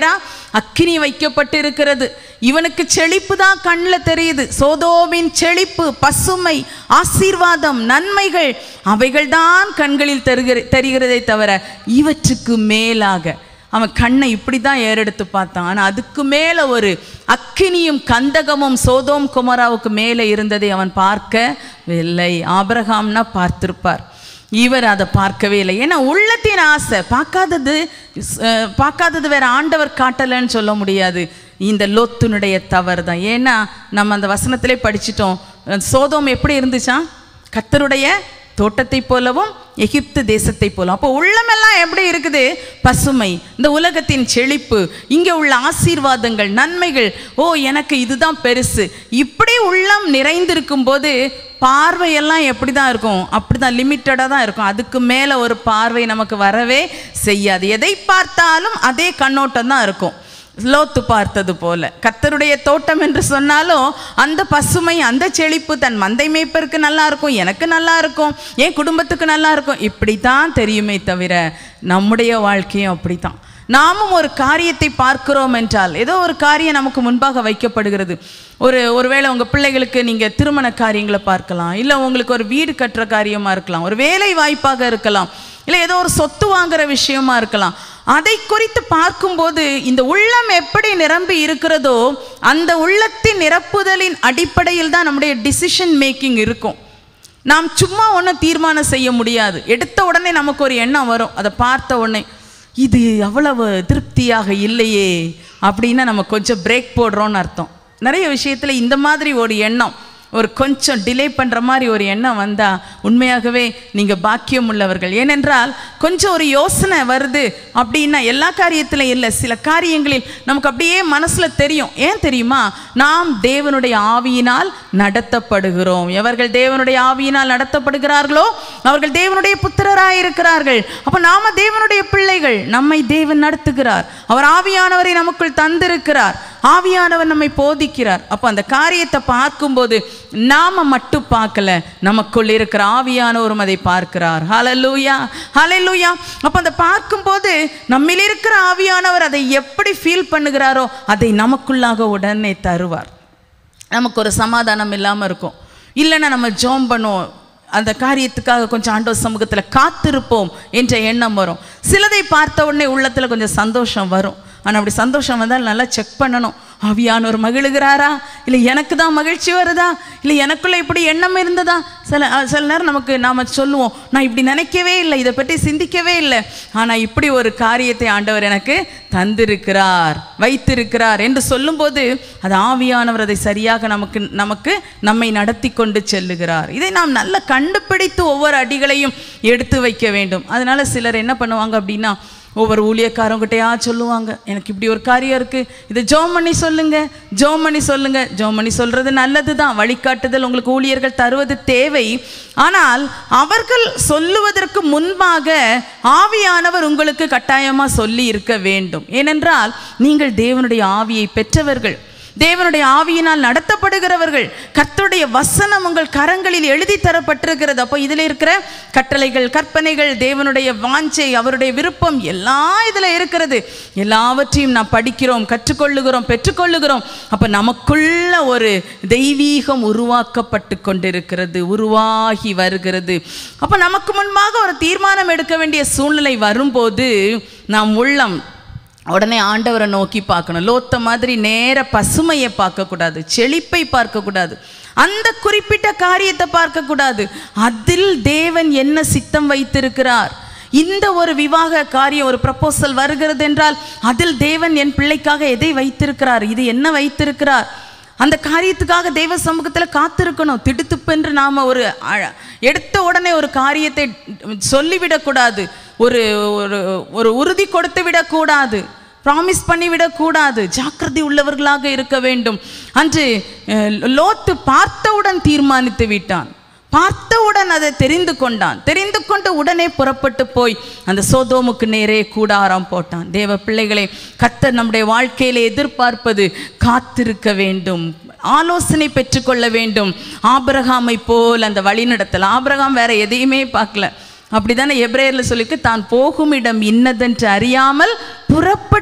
அக்கினி வைக்கப்பட்டிருக்கிறது இவனுக்கு செழிப்பு தான் கண்ணில் தெரியுது சோதோமின் செழிப்பு பசுமை ஆசீர்வாதம் நன்மைகள் அவைகள்தான் கண்களில் தெரிகிற தெரிகிறதே தவிர இவற்றுக்கு மேலாக அவன் கண்ணை இப்படி தான் ஏறெடுத்து பார்த்தான் ஆனால் அதுக்கு மேலே ஒரு அக்கினியும் கந்தகமும் சோதோம் குமராவுக்கு மேலே இருந்ததை அவன் பார்க்கவில்லை ஆபிரகாம்னா பார்த்திருப்பார் இவர் அதை பார்க்கவே இல்லை ஏன்னா உள்ளத்தின் ஆசை பார்க்காதது அஹ், பார்க்காதது வேற ஆண்டவர் காட்டலைன்னு சொல்ல முடியாது இந்த லோத்துனுடைய தவறு தான் ஏன்னா நம்ம அந்த வசனத்திலே படிச்சிட்டோம் அஹ், சோதோம் எப்படி இருந்துச்சா கத்தருடைய தோட்டத்தை போலவும் எகிப்து தேசத்தை போல அப்போ உள்ளமெல்லாம் எப்படி இருக்குது பசுமை இந்த உலகத்தின் செழிப்பு இங்கே உள்ள ஆசீர்வாதங்கள் நன்மைகள் ஓ எனக்கு இதுதான் பெருசு இப்படி உள்ளம் நிறைந்திருக்கும் போது பார்வையெல்லாம் எப்படி தான் இருக்கும் அப்படி தான் லிமிட்டடாக தான் இருக்கும் அதுக்கு மேலே ஒரு பார்வை நமக்கு வரவே செய்யாது எதை பார்த்தாலும் அதே கண்ணோட்டம் தான் இருக்கும் லோத்து பார்த்தது போல கத்தருடைய தோட்டம் என்று சொன்னாலும் அந்த பசுமை அந்த செழிப்பு தன் மந்தை மேய்ப்பருக்கு நல்லா இருக்கும் எனக்கு நல்லா இருக்கும் என் குடும்பத்துக்கு நல்லா இருக்கும் இப்படி தான் தெரியுமே தவிர நம்முடைய வாழ்க்கையும் அப்படி தான் நாமும் ஒரு காரியத்தை பார்க்கிறோம் என்றால் ஏதோ ஒரு காரியம் நமக்கு முன்பாக வைக்கப்படுகிறது ஒரு ஒருவேளை உங்கள் பிள்ளைகளுக்கு நீங்கள் திருமண காரியங்களை பார்க்கலாம் இல்லை உங்களுக்கு ஒரு வீடு கட்டுற காரியமாக இருக்கலாம் ஒரு வேலை வாய்ப்பாக இருக்கலாம் இல்லை ஏதோ ஒரு சொத்து வாங்குற விஷயமா இருக்கலாம் அதை குறித்து பார்க்கும்போது இந்த உள்ளம் எப்படி நிரம்பி இருக்கிறதோ அந்த உள்ளத்தின் நிரப்புதலின் அடிப்படையில் தான் நம்முடைய டிசிஷன் மேக்கிங் இருக்கும் நாம் சும்மா ஒன்றும் தீர்மானம் செய்ய முடியாது எடுத்த உடனே நமக்கு ஒரு எண்ணம் வரும் அதை பார்த்த உடனே இது அவ்வளவு திருப்தியாக இல்லையே அப்படின்னா நம்ம கொஞ்சம் பிரேக் போடுறோம்னு அர்த்தம் நிறைய விஷயத்தில் இந்த மாதிரி ஒரு எண்ணம் ஒரு கொஞ்சம் டிலே பண்ணுற மாதிரி ஒரு எண்ணம் வந்தால் உண்மையாகவே நீங்கள் பாக்கியம் உள்ளவர்கள் ஏனென்றால் கொஞ்சம் ஒரு யோசனை வருது அப்படின்னா எல்லா காரியத்திலும் இல்லை சில காரியங்களில் நமக்கு அப்படியே மனசில் தெரியும் ஏன் தெரியுமா நாம் தேவனுடைய ஆவியினால் நடத்தப்படுகிறோம் எவர்கள் தேவனுடைய ஆவியினால் நடத்தப்படுகிறார்களோ அவர்கள் தேவனுடைய புத்திரராய் இருக்கிறார்கள் அப்போ நாம தேவனுடைய பிள்ளைகள் நம்மை தேவன் நடத்துகிறார் அவர் ஆவியானவரை நமக்குள் தந்திருக்கிறார் ஆவியானவர் நம்மை போதிக்கிறார் அப்போ அந்த காரியத்தை பார்க்கும்போது நாம மட்டும் பார்க்கல நமக்குள் இருக்கிற ஆவியானவரும் அதை பார்க்கிறார் ஹalleluya ஹalleluya அப்போ அந்த பார்க்கும்போது நம்மில் இருக்கிற ஆவியானவர் அதை எப்படி ஃபீல் பண்ணுகிறாரோ அதை நமக்குள்ளாக உடனே தருவார் நமக்கு ஒரு சமாதானம் இல்லாமல் இருக்கும் இல்லைன்னா நம்ம ஜோம் பண்ணுவோம் அந்த காரியத்துக்காக கொஞ்சம் ஆண்டவர் சமூகத்தில் காத்திருப்போம் என்ற எண்ணம் வரும் சிலதை பார்த்த உடனே உள்ளத்தில் கொஞ்சம் சந்தோஷம் வரும் ஆனால் அப்படி சந்தோஷம் வந்தால் நல்லா செக் பண்ணணும் ஆவியானவர் மகிழுகிறாரா இல்லை எனக்கு தான் மகிழ்ச்சி வருதா இல்லை எனக்குள்ளே இப்படி எண்ணம் இருந்ததா சில அஹ், சில நேரம் நமக்கு நாம் சொல்லுவோம் நான் இப்படி நினைக்கவே இல்லை இதை பற்றி சிந்திக்கவே இல்லை ஆனால் இப்படி ஒரு காரியத்தை ஆண்டவர் எனக்கு தந்திருக்கிறார் வைத்திருக்கிறார் என்று சொல்லும்போது அது ஆவியானவர் அதை சரியாக நமக்கு நமக்கு நம்மை நடத்தி கொண்டு செல்லுகிறார் இதை நாம் நல்லா கண்டுபிடித்து ஒவ்வொரு அடிகளையும் எடுத்து வைக்க வேண்டும் அதனால சிலர் என்ன பண்ணுவாங்க அப்படின்னா ஒவ்வொரு ஊழியக்காரங்கிட்டையா சொல்லுவாங்க எனக்கு இப்படி ஒரு காரியம் இருக்குது இதை ஜோம் பண்ணி சொல்லுங்க ஜோம் பண்ணி சொல்லுங்க ஜோம் பண்ணி சொல்கிறது நல்லது தான் வழிகாட்டுதல் உங்களுக்கு ஊழியர்கள் தருவது தேவை ஆனால் அவர்கள் சொல்லுவதற்கு முன்பாக ஆவியானவர் உங்களுக்கு கட்டாயமாக சொல்லி இருக்க வேண்டும் ஏனென்றால் நீங்கள் தேவனுடைய ஆவியை பெற்றவர்கள் தேவனுடைய ஆவியினால் நடத்தப்படுகிறவர்கள் கர்த்தருடைய வசனம் உங்கள் கரங்களில் எழுதி தரப்பட்டிருக்கிறது அப்போ இதில் இருக்கிற கட்டளைகள் கற்பனைகள் தேவனுடைய வாஞ்சை அவருடைய விருப்பம் எல்லாம் இதில் இருக்கிறது எல்லாவற்றையும் நாம் படிக்கிறோம் கற்றுக்கொள்ளுகிறோம் பெற்றுக்கொள்ளுகிறோம் அப்போ நமக்குள்ள ஒரு தெய்வீகம் உருவாக்கப்பட்டு கொண்டிருக்கிறது உருவாகி வருகிறது அப்போ நமக்கு முன்பாக ஒரு தீர்மானம் எடுக்க வேண்டிய சூழ்நிலை வரும்போது நாம் உள்ளம் உடனே ஆண்டவரை நோக்கி பார்க்கணும் லோத்த மாதிரி நேர பசுமையை பார்க்கக்கூடாது செழிப்பை பார்க்கக்கூடாது அந்த குறிப்பிட்ட காரியத்தை பார்க்கக்கூடாது அதில் தேவன் என்ன சித்தம் வைத்திருக்கிறார் இந்த ஒரு விவாக காரியம் ஒரு ப்ரப்போசல் வருகிறது என்றால் அதில் தேவன் என் பிள்ளைக்காக எதை வைத்திருக்கிறார் இது என்ன வைத்திருக்கிறார் அந்த காரியத்துக்காக தெய்வ சமூகத்தில் காத்திருக்கணும் திடுத்துப்பென்று நாம் ஒரு அழ- எடுத்த உடனே ஒரு காரியத்தை சொல்லிவிடக்கூடாது ஒரு ஒரு ஒரு உறுதி கொடுத்து விடக்கூடாது ப்ராமிஸ் பண்ணிவிடக்கூடாது ஜாக்கிரதை உள்ளவர்களாக இருக்க வேண்டும் அன்று அஹ், லோத்து பார்த்தவுடன் தீர்மானித்து விட்டான் பார்த்தவுடன் அதை தெரிந்து கொண்டான் தெரிந்து கொண்டு உடனே புறப்பட்டு போய் அந்த சோதோமுக்கு நேரே கூடாரம் போட்டான் தேவ பிள்ளைகளை கத்தர் நம்முடைய வாழ்க்கையில எதிர்பார்ப்பது காத்திருக்க வேண்டும் ஆலோசனை பெற்றுக்கொள்ள வேண்டும் ஆபிரகாமை போல் அந்த வழிநடத்தல் ஆபிரகாம் வேற எதையுமே பார்க்கல அப்படிதானே எப்ரேயர்ல சொல்லிக்கு தான் போகும் இடம் இன்னதென்று அறியாமல் புறப்பட்டு போ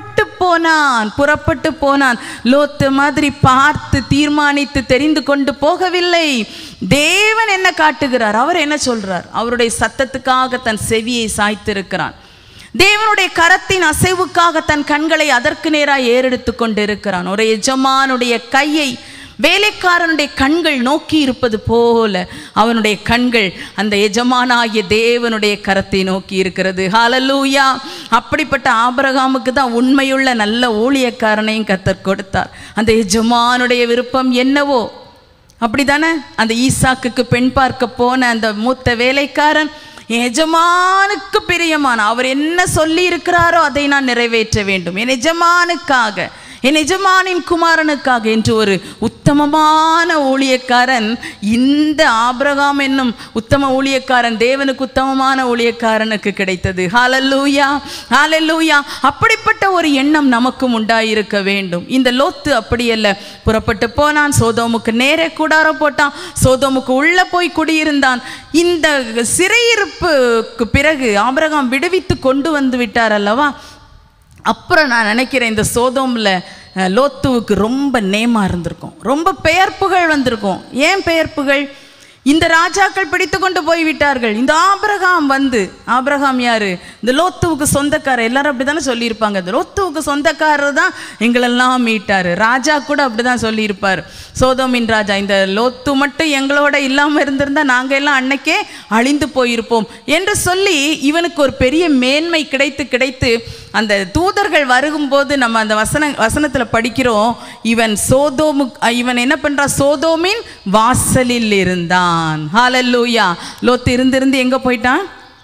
போனான் புறப்பட்டு போனான் லோத்து மாதிரி பார்த்து தீர்மானித்து தெரிந்து கொண்டு போகவில்லை தேவன் என்ன காட்டுகிறார் அவர் என்ன சொல்றார் அவருடைய சத்தத்துக்காக தன் செவியை சாய்த்திருக்கிறான் தேவனுடைய கரத்தின் அசைவுக்காக தன் கண்களை அதற்கு நேராக ஏறெடுத்து கொண்டிருக்கிறான் ஒரு எஜமானுடைய கையை வேலைக்காரனுடைய கண்கள் நோக்கி இருப்பது போல அவனுடைய கண்கள் அந்த எஜமானாகிய தேவனுடைய கரத்தை நோக்கி இருக்கிறது ஹalleluya அப்படிப்பட்ட ஆபிரகாமுக்கு தான் உண்மையுள்ள நல்ல ஊழியக்காரனையும் கத்தர் கொடுத்தார் அந்த எஜமானுடைய விருப்பம் என்னவோ அப்படிதானே அந்த ஈசாக்குக்கு பெண் பார்க்க போன அந்த மூத்த வேலைக்காரன் என் எஜமானுக்கு பிரியமான அவர் என்ன சொல்லி இருக்கிறாரோ அதை நான் நிறைவேற்ற வேண்டும் என் எஜமானுக்காக என் எஜமானின் குமாரனுக்காக என்று ஒரு உத்தமமான ஊழியக்காரன் இந்த ஆபிரகாம் என்னும் உத்தம ஊழியக்காரன் தேவனுக்கு உத்தமமான ஊழியக்காரனுக்கு கிடைத்தது ஹalleluya ஹalleluya அப்படிப்பட்ட ஒரு எண்ணம் நமக்கும் உண்டாயிருக்க வேண்டும் இந்த லோத்து அப்படியல்ல புறப்பட்டு போனான் சோதோமுக்கு நேரே கூடாரம் போட்டான் சோதோமுக்கு உள்ள போய் குடியிருந்தான் இந்த சிறையிருப்புக்கு பிறகு ஆபிரகாம் விடுவித்து கொண்டு வந்து விட்டார் அல்லவா அப்புறம் நான் நினைக்கிறேன் இந்த சோதோமில் லோத்துவுக்கு ரொம்ப நேமா இருந்திருக்கும் ரொம்ப பெயர் புகழ் வந்திருக்கும் ஏன் பெயர் புகழ் இந்த ராஜாக்கள் பிடித்து கொண்டு போய் விட்டார்கள் இந்த ஆபிரகாம் வந்து ஆபிரகாம் யாரு இந்த லோத்துவுக்கு சொந்தக்காரர் எல்லாரும் அப்படி தானே சொல்லியிருப்பாங்க இந்த லோத்துவுக்கு சொந்தக்காரர் தான் எங்களெல்லாம் மீட்டாரு ராஜா கூட அப்படி தான் சொல்லியிருப்பார் சோதோமின் ராஜா இந்த லோத்து மட்டும் எங்களோட இல்லாமல் இருந்திருந்தா நாங்கள் எல்லாம் அன்னைக்கே அழிந்து போயிருப்போம் என்று சொல்லி இவனுக்கு ஒரு பெரிய மேன்மை கிடைத்து கிடைத்து அந்த தூதர்கள் வருகும்போது நம்ம அந்த வசன வசனத்தில் படிக்கிறோம் இவன் சோதோமு இவன் என்ன பண்ணுறான் சோதோமின் வாசலில் இருந்தான் ஹalleluya லோத்து இருந்திருந்து எங்கே போயிட்டான்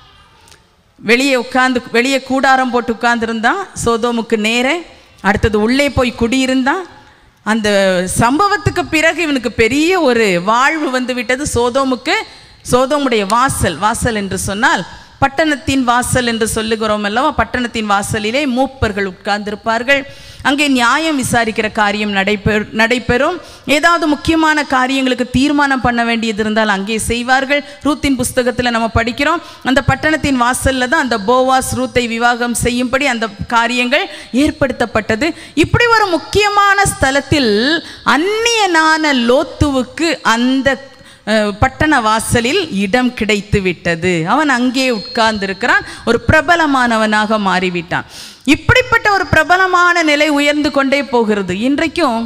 வெளியே உட்கார்ந்து வெளியே கூடாரம் போட்டு உட்கார்ந்துருந்தான் சோதோமுக்கு நேரே அடுத்தது உள்ளே போய் குடியிருந்தான் அந்த சம்பவத்துக்கு பிறகு இவனுக்கு பெரிய ஒரு வாழ்வு வந்து விட்டது சோதோமுக்கு சோதோமுடைய வாசல் வாசல் என்று சொன்னால் பட்டணத்தின் வாசல் என்று சொல்லுகிறோம் அல்லவா பட்டணத்தின் வாசலிலே மூப்பர்கள் உட்கார்ந்திருப்பார்கள் அங்கே நியாயம் விசாரிக்கிற காரியம் நடைபெறும் நடைபெறும் ஏதாவது முக்கியமான காரியங்களுக்கு தீர்மானம் பண்ண வேண்டியது இருந்தால் அங்கே செய்வார்கள் ரூத்தின் புஸ்தகத்தில் நம்ம படிக்கிறோம் அந்த பட்டணத்தின் வாசல்ல தான் அந்த போவாஸ் ரூத்தை விவாகம் செய்யும்படி அந்த காரியங்கள் ஏற்படுத்தப்பட்டது இப்படி ஒரு முக்கியமான ஸ்தலத்தில் அந்நியனான லோத்துவுக்கு அந்த அஹ், பட்டண வாசலில் இடம் கிடைத்து விட்டது அவன் அங்கே உட்கார்ந்திருக்கிறான் ஒரு பிரபலமானவனாக மாறிவிட்டான் இப்படிப்பட்ட ஒரு பிரபலமான நிலை உயர்ந்து கொண்டே போகிறது இன்றைக்கும்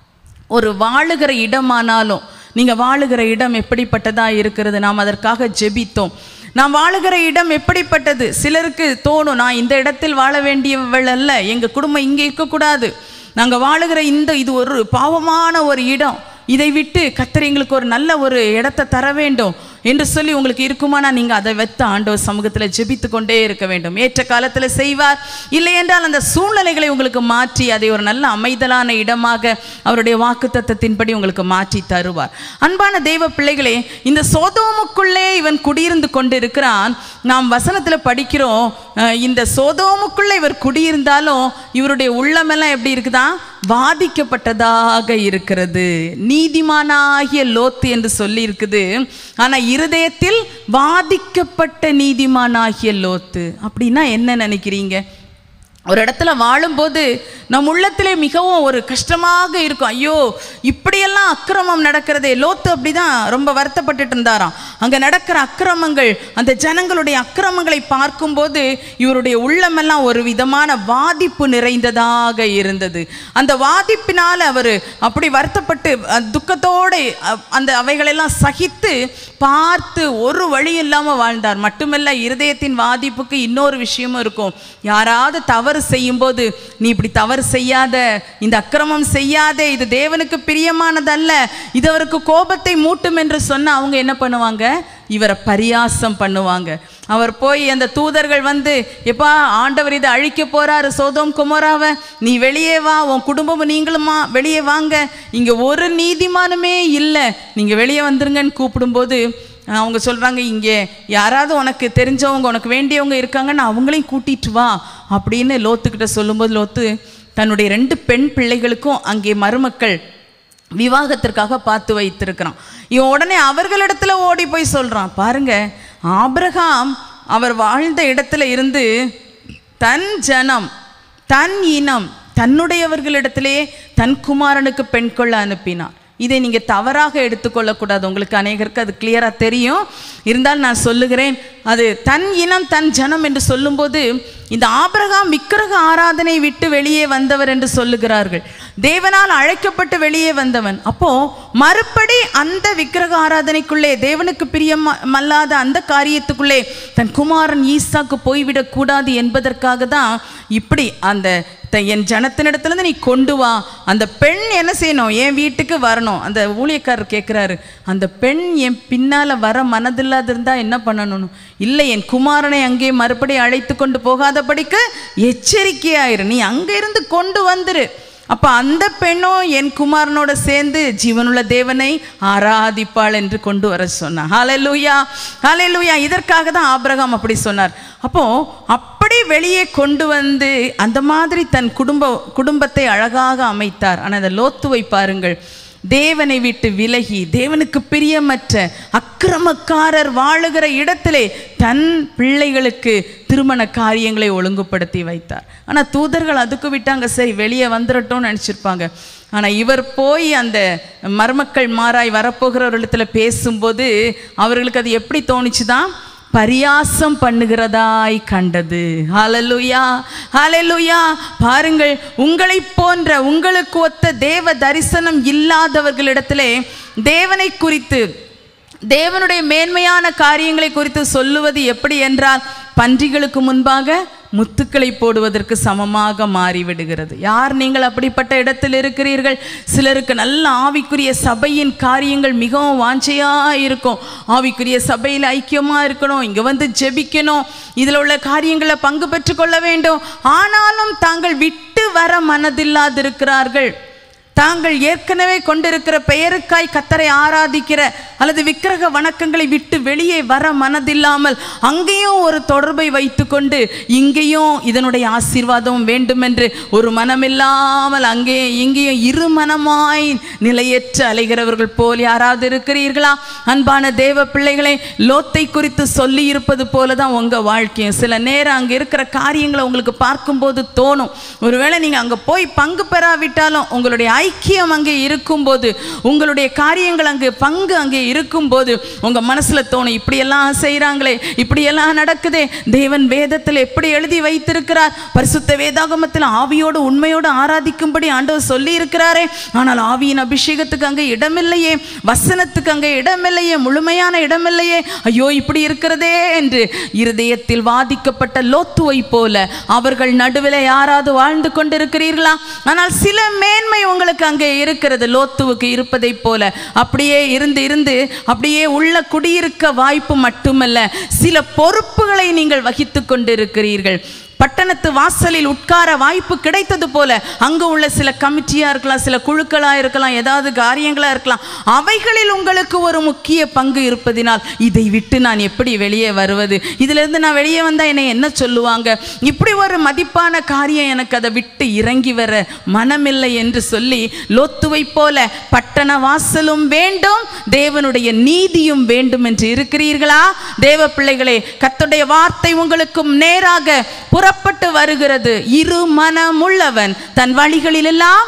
ஒரு வாழுகிற இடமானாலும் நீங்கள் வாழுகிற இடம் எப்படிப்பட்டதா இருக்கிறது நாம் அதற்காக ஜெபித்தோம் நாம் வாழுகிற இடம் எப்படிப்பட்டது சிலருக்கு தோணும் நான் இந்த இடத்தில் வாழ வேண்டியவள் அல்ல எங்கள் குடும்பம் இங்கே இருக்கக்கூடாது நாங்கள் வாழுகிற இந்த இது ஒரு பாவமான ஒரு இடம் இதை விட்டு கத்தர் எங்களுக்கு ஒரு நல்ல ஒரு இடத்தை தர வேண்டும் என்று சொல்லி உங்களுக்கு இருக்குமானா நீங்கள் அதை வைத்து ஆண்டவர் சமூகத்தில் ஜெபித்து கொண்டே இருக்க வேண்டும் ஏற்ற காலத்தில் செய்வார் இல்லை என்றால் அந்த சூழ்நிலைகளை உங்களுக்கு மாற்றி அதை ஒரு நல்ல அமைதலான இடமாக அவருடைய வாக்கு தத்தத்தின்படி உங்களுக்கு மாற்றி தருவார் அன்பான தெய்வ பிள்ளைகளே இந்த சோதோமுக்குள்ளே இவன் குடியிருந்து கொண்டிருக்கிறான் நாம் வசனத்தில் படிக்கிறோம் அஹ், இந்த சோதோமுக்குள்ளே இவர் குடியிருந்தாலும் இவருடைய உள்ளமெல்லாம் எப்படி இருக்குதா வாதிக்கப்பட்டதாக இருக்கிறது நீதிமானாகிய லோத்து என்று சொல்லி இருக்குது ஆனா இருதயத்தில் வாதிக்கப்பட்ட நீதிமானாகிய லோத்து அப்படின்னா என்ன நினைக்கிறீங்க ஒரு இடத்துல வாழும்போது நம் உள்ளத்திலே மிகவும் ஒரு கஷ்டமாக இருக்கும் ஐயோ இப்படியெல்லாம் அக்கிரமம் நடக்கிறதே லோத்து அப்படிதான் ரொம்ப வருத்தப்பட்டுட்டு இருந்தாராம் அங்கே நடக்கிற அக்கிரமங்கள் அந்த ஜனங்களுடைய அக்கிரமங்களை பார்க்கும்போது இவருடைய உள்ளமெல்லாம் ஒரு விதமான வாதிப்பு நிறைந்ததாக இருந்தது அந்த வாதிப்பினால் அவர் அப்படி வருத்தப்பட்டு அஹ், துக்கத்தோடு அஹ், அந்த அவைகளெல்லாம் சகித்து பார்த்து ஒரு வழி இல்லாமல் வாழ்ந்தார் மட்டுமல்ல இருதயத்தின் வாதிப்புக்கு இன்னொரு விஷயமும் இருக்கும் யாராவது தவறு செய்யும்போது நீ இப்படி தவறு செய்யாத இந்த அக்கிரமம் செய்யாதே இது தேவனுக்கு பிரியமானதல்ல இது அவருக்கு கோபத்தை மூட்டும் என்று சொன்ன அவங்க என்ன பண்ணுவாங்க இவரை பரியாசம் பண்ணுவாங்க அவர் போய் அந்த தூதர்கள் வந்து எப்பா ஆண்டவர் இதை அழிக்க போறாரு சோதோம் குமராவை நீ வெளியே வா உன் குடும்பமும் நீங்களுமா வெளியே வாங்க இங்க ஒரு நீதிமானுமே இல்லை நீங்க வெளியே வந்துருங்கன்னு கூப்பிடும்போது அவங்க சொல்கிறாங்க இங்கே யாராவது உனக்கு தெரிஞ்சவங்க உனக்கு வேண்டியவங்க இருக்காங்கன்னு அவங்களையும் கூட்டிட்டு வா அப்படின்னு லோத்துக்கிட்ட சொல்லும்போது லோத்து தன்னுடைய ரெண்டு பெண் பிள்ளைகளுக்கும் அங்கே மருமக்கள் விவாகத்திற்காக பார்த்து வைத்திருக்கிறான் இவன் உடனே அவர்களிடத்துல ஓடி போய் சொல்கிறான் பாருங்க ஆபிரகாம் அவர் வாழ்ந்த இடத்துல இருந்து தன் ஜனம் தன் இனம் தன்னுடையவர்களிடத்திலே தன் குமாரனுக்கு பெண் கொள்ள அனுப்பினார் இதை நீங்கள் தவறாக எடுத்துக்கொள்ளக்கூடாது உங்களுக்கு அநேகருக்கு அது கிளியராக தெரியும் இருந்தாலும் நான் சொல்லுகிறேன் அது தன் இனம் தன் ஜனம் என்று சொல்லும்போது இந்த ஆபிரகாம் விக்கிரக ஆராதனை விட்டு வெளியே வந்தவர் என்று சொல்லுகிறார்கள் தேவனால் அழைக்கப்பட்டு வெளியே வந்தவன் அப்போ மறுபடி அந்த விக்கிரக ஆராதனைக்குள்ளே தேவனுக்கு பிரியமல்லாத அந்த காரியத்துக்குள்ளே தன் குமாரன் ஈசாக்கு போய்விடக் கூடாது என்பதற்காக தான் இப்படி அந்த த- என் ஜனத்தினிடத்துலேருந்து நீ கொண்டு வா அந்த பெண் என்ன செய்யணும் என் வீட்டுக்கு வரணும் அந்த ஊழியக்காரர் கேட்குறாரு அந்த பெண் என் பின்னால் வர மனதில்லாது இருந்தால் என்ன பண்ணணும் இல்லை என் குமாரனை அங்கே மறுபடியும் அழைத்து கொண்டு போகாதபடிக்கு எச்சரிக்கையாயிரு நீ அங்கே இருந்து கொண்டு வந்துரு அப்போ அந்த பெண்ணும் என் குமாரனோட சேர்ந்து ஜீவனுள்ள தேவனை ஆராதிப்பாள் என்று கொண்டு வர சொன்னார் ஹalleluya ஹalleluya இதற்காக தான் ஆபிரகாம் அப்படி சொன்னார் அப்போ அப்படி வெளியே கொண்டு வந்து அந்த மாதிரி தன் குடும்ப குடும்பத்தை அழகாக அமைத்தார் ஆனால் அந்த லோத்துவை பாருங்கள் தேவனை விட்டு விலகி தேவனுக்கு பிரியமற்ற அக்கிரமக்காரர் வாழுகிற இடத்திலே தன் பிள்ளைகளுக்கு திருமண காரியங்களை ஒழுங்குபடுத்தி வைத்தார் ஆனால் தூதர்கள் அதுக்கு விட்டாங்க சரி வெளியே வந்துடட்டும்னு நினச்சிருப்பாங்க ஆனால் இவர் போய் அந்த மருமக்கள் மாறாய் வரப்போகிறவர்களிடத்துல பேசும்போது அவர்களுக்கு அது எப்படி தோணுச்சுதான் பரியாசம் பண்ணுகிறதாய் கண்டது ஹalleluya ஹalleluya பாருங்கள் உங்களைப் போன்ற உங்களுக்கு ஒத்த தேவ தரிசனம் இல்லாதவர்களிடத்திலே தேவனை குறித்து தேவனுடைய மேன்மையான காரியங்களை குறித்து சொல்லுவது எப்படி என்றால் பன்றிகளுக்கு முன்பாக முத்துக்களை போடுவதற்கு சமமாக மாறிவிடுகிறது யார் நீங்கள் அப்படிப்பட்ட இடத்தில் இருக்கிறீர்கள் சிலருக்கு நல்ல ஆவிக்குரிய சபையின் காரியங்கள் மிகவும் வாஞ்சையா இருக்கும் ஆவிக்குரிய சபையில் ஐக்கியமா இருக்கணும் இங்க வந்து ஜெபிக்கணும் இதில் உள்ள காரியங்களை பங்கு பெற்றுக்கொள்ள வேண்டும் ஆனாலும் தாங்கள் விட்டு வர மனதில்லாதிருக்கிறார்கள் தாங்கள் ஏற்கனவே கொண்டிருக்கிற பெயருக்காய் கத்தரை ஆராதிக்கிற அல்லது விக்கிரக வணக்கங்களை விட்டு வெளியே வர மனதில்லாமல் அங்கேயும் ஒரு தொடர்பை வைத்துக்கொண்டு இங்கேயும் இதனுடைய ஆசீர்வாதம் வேண்டுமென்று ஒரு மனமில்லாமல் அங்கே இங்கேயும் இரு மனமாய் நிலையற்று அலைகிறவர்கள் போல் யாராவது இருக்கிறீர்களா அன்பான தேவ பிள்ளைகளை லோத்தை குறித்து சொல்லி இருப்பது போல தான் உங்க வாழ்க்கையும் சில நேரம் அங்கே இருக்கிற காரியங்களை உங்களுக்கு பார்க்கும்போது தோணும் ஒருவேளை நீங்க அங்க போய் பங்கு பெறாவிட்டாலும் உங்களுடைய ஐக்கியம் அங்கே இருக்கும்போது உங்களுடைய காரியங்கள் அங்கே பங்கு அங்கே இருக்கும்போது உங்க மனசுல தோணும் இப்படியெல்லாம் செய்கிறாங்களே இப்படியெல்லாம் நடக்குதே தேவன் வேதத்தில் எப்படி எழுதி வைத்திருக்கிறார் பரிசுத்த வேதாகமத்தில் ஆவியோடு உண்மையோடு ஆராதிக்கும்படி ஆண்டவர் சொல்லி இருக்கிறாரே ஆனால் ஆவியின் அபிஷேகத்துக்கு அங்கே இடமில்லையே வசனத்துக்கு அங்கே இடமில்லையே முழுமையான இடமில்லையே ஐயோ இப்படி இருக்கிறதே என்று இருதயத்தில் வாதிக்கப்பட்ட லோத்துவை போல அவர்கள் நடுவில் யாராவது வாழ்ந்து கொண்டிருக்கிறீர்களா ஆனால் சில மேன்மை உங்களுக்கு அங்கே இருக்கிறது லோத்துவுக்கு இருப்பதை போல அப்படியே இருந்து இருந்து அப்படியே உள்ள குடியிருக்க வாய்ப்பு மட்டுமல்ல சில பொறுப்புகளை நீங்கள் வகித்து கொண்டிருக்கிறீர்கள் பட்டணத்து வாசலில் உட்கார வாய்ப்பு கிடைத்தது போல அங்க உள்ள சில கமிட்டியா இருக்கலாம் சில குழுக்களா இருக்கலாம் ஏதாவது காரியங்களா இருக்கலாம் அவைகளில் உங்களுக்கு ஒரு முக்கிய பங்கு இருப்பதினால் இதை விட்டு நான் எப்படி வெளியே வருவது இதுல இருந்து நான் வெளியே வந்தா என்னை என்ன சொல்லுவாங்க இப்படி ஒரு மதிப்பான காரியம் எனக்கு அதை விட்டு இறங்கி வர மனமில்லை என்று சொல்லி லோத்துவை போல பட்டண வாசலும் வேண்டும் தேவனுடைய நீதியும் வேண்டும் என்று இருக்கிறீர்களா தேவ பிள்ளைகளே கர்த்தருடைய வார்த்தை உங்களுக்கும் நேராக புறப்பட்டு வருகிறது இரு மனமுள்ளவன் தன் வழிகளிலெல்லாம்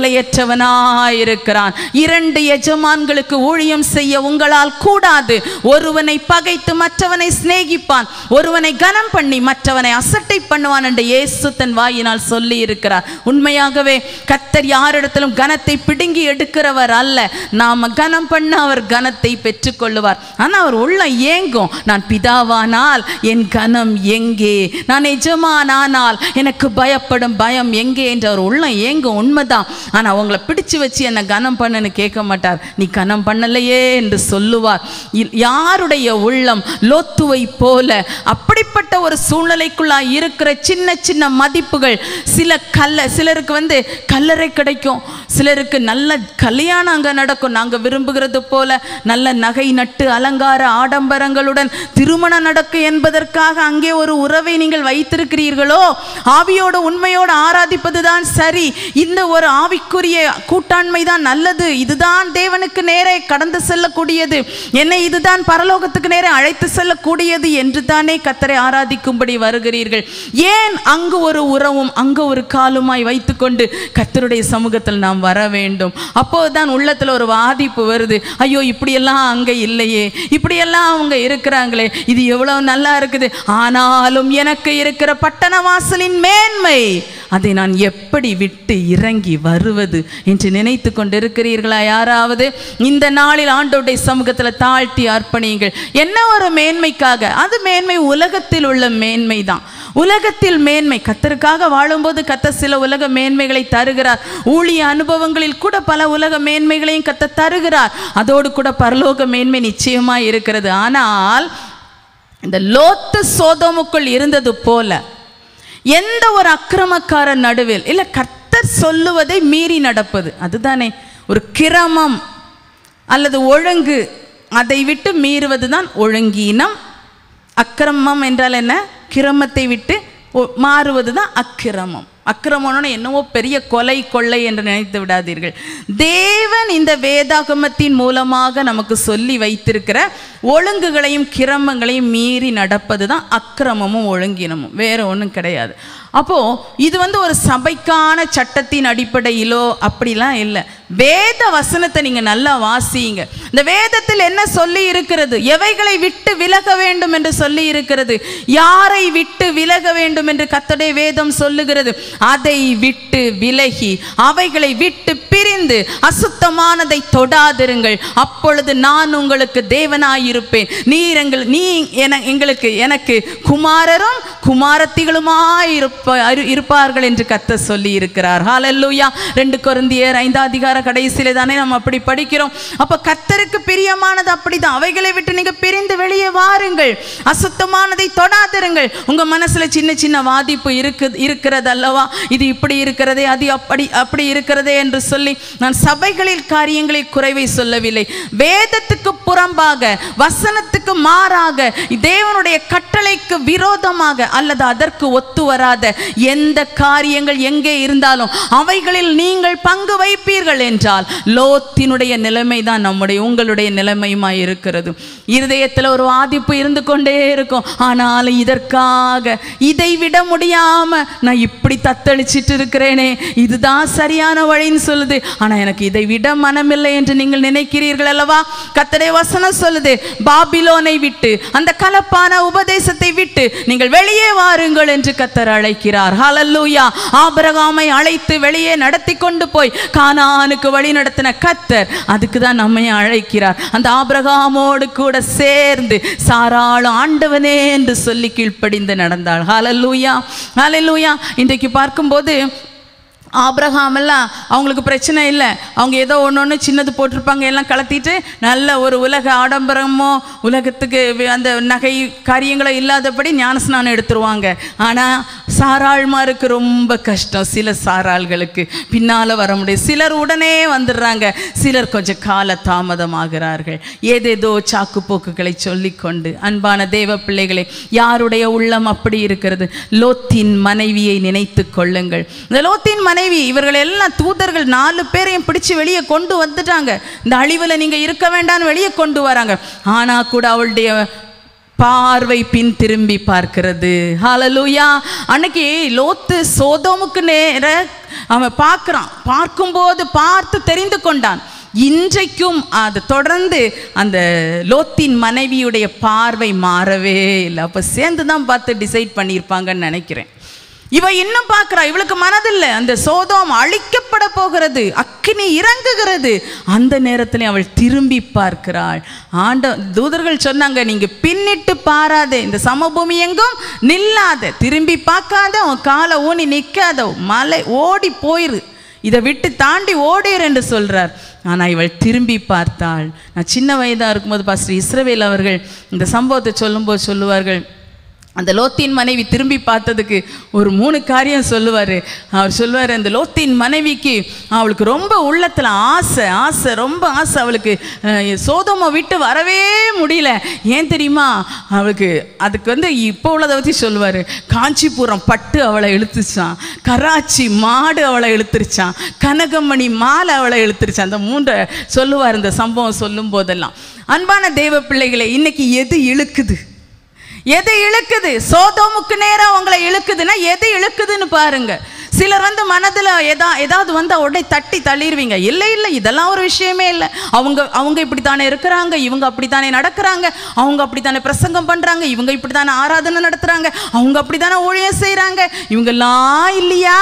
நிலையற்றவனாயிருக்கிறான் இரண்டு எஜமான்களுக்கு ஊழியம் செய்ய உங்களால் கூடாது ஒருவனை பகைத்து மற்றவனை சிநேகிப்பான் ஒருவனை கனம் பண்ணி மற்றவனை அசட்டை பண்ணுவான் என்று இயேசு தன் வாயினால் சொல்லி இருக்கிறார் உண்மையாகவே கத்தர் யாரிடத்திலும் கனத்தை பிடுங்கி எடுக்கிறவர் அல்ல நாம கனம் பண்ண அவர் கனத்தை பெற்றுக்கொள்ளுவார் ஆனா அவர் உள்ள ஏங்கும் நான் பிதாவானால் என் கனம் எங்கே நான் எஜமானானால் எனக்கு பயப்படும் பயம் எங்கே என்று அவர் உள்ள ஏங்கும் உண்மைதான் ஆனா உங்களை பிடிச்சு வச்சு என்னை கனம் பண்ணுன்னு கேட்க மாட்டார் நீ கனம் பண்ணலையே என்று சொல்லுவார் இ- யாருடைய உள்ளம் லோத்துவை போல அப்படிப்பட்ட ஒரு சூழ்நிலைக்குள்ளாய் இருக்கிற சின்ன சின்ன மதிப்புகள் சில கல்ல சிலருக்கு வந்து கல்லறை கிடைக்கும் சிலருக்கு நல்ல கல்யாணம் அங்கே நடக்கும் நாங்கள் விரும்புகிறது போல நல்ல நகை நட்டு அலங்கார ஆடம்பரங்களுடன் திருமணம் நடக்கும் என்பதற்காக அங்கே ஒரு உறவை நீங்கள் வைத்திருக்கிறீர்கள் இருக்கிறீர்களோ ஆவியோட உண்மையோடு ஆராதிப்பது தான் சரி இந்த ஒரு ஆவிக்குரிய கூட்டாண்மை தான் நல்லது இதுதான் தேவனுக்கு நேரே கடந்து செல்லக்கூடியது என்னை இதுதான் பரலோகத்துக்கு நேரே அழைத்து செல்லக்கூடியது என்று தானே கத்தரை ஆராதிக்கும்படி வருகிறீர்கள் ஏன் அங்கு ஒரு உறவும் அங்கு ஒரு காலுமாய் வைத்துக்கொண்டு கத்தருடைய சமூகத்தில் நாம் வர வேண்டும் அப்போதுதான் உள்ளத்தில் ஒரு பாதிப்பு வருது ஐயோ இப்படியெல்லாம் அங்கே இல்லையே இப்படியெல்லாம் அவங்க இருக்கிறாங்களே இது எவ்வளவு நல்லா இருக்குது ஆனாலும் எனக்கு இருக்கிற பட்டண வாசலின் மேன்மை அதை நான் எப்படி விட்டு இறங்கி வருவது என்று நினைத்து கொண்டிருக்கிறீர்களா யாராவது இந்த நாளில் ஆண்டோடைய சமூகத்தில் தாழ்த்தி அர்ப்பணியுங்கள் என்ன ஒரு மேன்மைக்காக அது மேன்மை உலகத்தில் உள்ள மேன்மை தான் உலகத்தில் மேன்மை கத்தருக்காக வாழும்போது கத்த சில உலக மேன்மைகளை தருகிறார் ஊழிய அனுபவங்களில் கூட பல உலக மேன்மைகளையும் கத்த தருகிறார் அதோடு கூட பரலோக மேன்மை நிச்சயமாக இருக்கிறது ஆனால் இந்த லோத்து சோதோமுக்குள் இருந்தது போல எந்த ஒரு அக்கிரமக்காரன் நடுவில் இல்லை கர்த்தர் சொல்லுவதை மீறி நடப்பது அதுதானே ஒரு கிரமம் அல்லது ஒழுங்கு அதை விட்டு மீறுவது தான் ஒழுங்கீனம் அக்கிரமம் என்றால் என்ன கிரமத்தை விட்டு ஒ- மாறுவது தான் அக்கிரமம் அக்கிரமம்னு என்னவோ பெரிய கொலை கொள்ளை என்று நினைத்து விடாதீர்கள் தேவன் இந்த வேதாகமத்தின் மூலமாக நமக்கு சொல்லி வைத்திருக்கிற ஒழுங்குகளையும் கிரமங்களையும் மீறி நடப்பது தான் அக்கிரமமும் ஒழுங்கினமும் வேற ஒன்றும் கிடையாது அப்போ இது வந்து ஒரு சபைக்கான சட்டத்தின் அடிப்படையிலோ அப்படிலாம் இல்லை வேத வசனத்தை நீங்க நல்லா வாசியுங்க இந்த வேதத்தில் என்ன சொல்லி இருக்கிறது எவைகளை விட்டு விலக வேண்டும் என்று சொல்லி இருக்கிறது யாரை விட்டு விலக வேண்டும் என்று கத்தடைய வேதம் சொல்லுகிறது அதை விட்டு விலகி அவைகளை விட்டு பிரிந்து அசுத்தமானதை தொடாதிருங்கள் அப்பொழுது நான் உங்களுக்கு தேவனாயிருப்பேன் நீர் எங்கள் நீ என எங்களுக்கு எனக்கு குமாரரும் குமாரத்திகளுமாய் இருப்ப இரு- இருப்பார்கள் என்று கத்த சொல்லி இருக்கிறார் ஹalleluya ரெண்டு கொரிந்தியர் ஐந்தாம் அதிகார கடைசியிலே தானே நம்ம அப்படி படிக்கிறோம் அப்ப கத்தருக்கு பிரியமானது அப்படிதான் அவைகளை விட்டு நீங்க பிரிந்து வெளியே வாருங்கள் அசுத்தமானதை தொடாதிருங்கள் உங்க மனசுல சின்ன சின்ன வாதிப்பு இருக்கு இருக்கிறது அல்லவா இது இப்படி இருக்கிறதே அது அப்படி அப்படி இருக்கிறதே என்று சொல்லி நான் சபைகளில் காரியங்களில் குறைவை சொல்லவில்லை வேதத்துக்கு புறம்பாக வசனத்துக்கு மாறாக தேவனுடைய கட்டளைக்கு விரோதமாக அல்லது அதற்கு ஒத்து வராத எந்த காரியங்கள் எங்கே இருந்தாலும் அவைகளில் நீங்கள் பங்கு வைப்பீர்கள் என்றால் லோத்தினுடைய நிலைமை தான் நம்முடைய உங்களுடைய நிலைமையுமாய் இருக்கிறது இருதயத்தில் ஒரு வாதிப்பு இருந்து கொண்டே இருக்கும் ஆனாலும் இதற்காக இதை விட முடியாம நான் இப்படி தத்தளிச்சிட்டு இருக்கிறேனே இதுதான் சரியான வழின்னு சொல்லுது ஆனா எனக்கு இதை விட மனமில்லை என்று நீங்கள் நினைக்கிறீர்கள் அல்லவா கத்தடைய வசனம் சொல்லுது பாபிலோனை விட்டு அந்த கலப்பான உபதேசத்தை விட்டு நீங்கள் வெளியே வாருங்கள் என்று கத்தர் அழைக்கிறார் ஹalleluya ஆபிரகாமை அழைத்து வெளியே நடத்தி கொண்டு போய் கானானுக்கு வழி நடத்தின கத்தர் அதுக்கு தான் நம்மை அழைக்கிறார் அந்த ஆபிரகாமோடு கூட சேர்ந்து சாராளும் ஆண்டவனே என்று சொல்லி கீழ்ப்படிந்து நடந்தாள் ஹalleluya ஹalleluya இன்றைக்கு பார்க்கும்போது ஆபிரகாம் எல்லாம் அவங்களுக்கு பிரச்சனை இல்லை அவங்க ஏதோ ஒன்று ஒன்று சின்னது போட்டிருப்பாங்க எல்லாம் கலத்திட்டு நல்ல ஒரு உலக ஆடம்பரமோ உலகத்துக்கு வி- அந்த நகை காரியங்களோ இல்லாதபடி ஞானஸ்நானம் எடுத்துருவாங்க ஆனால் சாராள்மாருக்கு ரொம்ப கஷ்டம் சில சாராள்களுக்கு பின்னால் வர முடியும் சிலர் உடனே வந்துடுறாங்க சிலர் கொஞ்சம் கால தாமதமாகிறார்கள் ஏதேதோ சாக்கு போக்குகளை சொல்லிக்கொண்டு அன்பான தேவ பிள்ளைகளே யாருடைய உள்ளம் அப்படி இருக்கிறது லோத்தின் மனைவியை நினைத்து கொள்ளுங்கள் இந்த லோத்தின் மனைவி இவர்கள் எல்லாம் தூதர்கள் நாலு பேரையும் பிடிச்சு வெளியே கொண்டு வந்துட்டாங்க இந்த அழிவில் நீங்க இருக்க வேண்டாம்னு வெளியே கொண்டு வராங்க ஆனா கூட அவளுடைய பார்வை பின் திரும்பி பார்க்கிறது ஹalleluya அன்னைக்கு லோத்து சோதோமுக்கு நேர அவன் பார்க்குறான் பார்க்கும்போது பார்த்து தெரிந்து கொண்டான் இன்றைக்கும் அது தொடர்ந்து அந்த லோத்தின் மனைவியுடைய பார்வை மாறவே இல்லை அப்போ சேர்ந்து தான் பார்த்து டிசைட் பண்ணியிருப்பாங்கன்னு நினைக்கிறேன் இவ இன்னும் பார்க்கிறா இவளுக்கு மனதில்லை அந்த சோதோம் அழிக்கப்பட போகிறது அக்கினி இறங்குகிறது அந்த நேரத்தில் அவள் திரும்பி பார்க்கிறாள் ஆண்ட தூதர்கள் சொன்னாங்க நீங்க பின்னிட்டு பாராதே இந்த சமபூமி எங்கும் நில்லாத திரும்பி பார்க்காத உன் காலை ஊனி நிற்காத மலை ஓடி போயிரு இதை விட்டு தாண்டி ஓடிரு என்று சொல்றார் ஆனால் இவள் திரும்பி பார்த்தாள் நான் சின்ன வயதாக இருக்கும்போது பாஸ்டர் இஸ்ரவேல் அவர்கள் இந்த சம்பவத்தை சொல்லும்போது சொல்லுவார்கள் அந்த லோத்தின் மனைவி திரும்பி பார்த்ததுக்கு ஒரு மூணு காரியம் சொல்லுவார் அவர் சொல்லுவார் அந்த லோத்தின் மனைவிக்கு அவளுக்கு ரொம்ப உள்ளத்தில் ஆசை ஆசை ரொம்ப ஆசை அவளுக்கு அஹ், சோதோமை விட்டு வரவே முடியல ஏன் தெரியுமா அவளுக்கு அதுக்கு வந்து இப்போ உள்ளதை பற்றி சொல்லுவார் காஞ்சிபுரம் பட்டு அவளை இழுத்துச்சான் கராச்சி மாடு அவளை இழுத்துருச்சான் கனகமணி மாலை அவளை இழுத்துருச்சான் அந்த மூன்றை சொல்லுவார் இந்த சம்பவம் சொல்லும் போதெல்லாம் அன்பான தேவ பிள்ளைகளை இன்னைக்கு எது இழுக்குது எது இழுக்குது சோதோமுக்கு நேரம் உங்களை இழுக்குதுன்னா எது இழுக்குதுன்னு பாருங்க சிலர் வந்து மனதில் எதா ஏதாவது வந்து உடனே தட்டி தள்ளிடுவீங்க இல்லை இல்லை இதெல்லாம் ஒரு விஷயமே இல்லை அவங்க அவங்க இப்படி தானே இருக்கிறாங்க இவங்க அப்படி தானே நடக்கிறாங்க அவங்க அப்படி தானே பிரசங்கம் பண்ணுறாங்க இவங்க இப்படி தானே ஆராதனை நடத்துகிறாங்க அவங்க அப்படி தானே ஊழியம் செய்கிறாங்க இவங்கெல்லாம் இல்லையா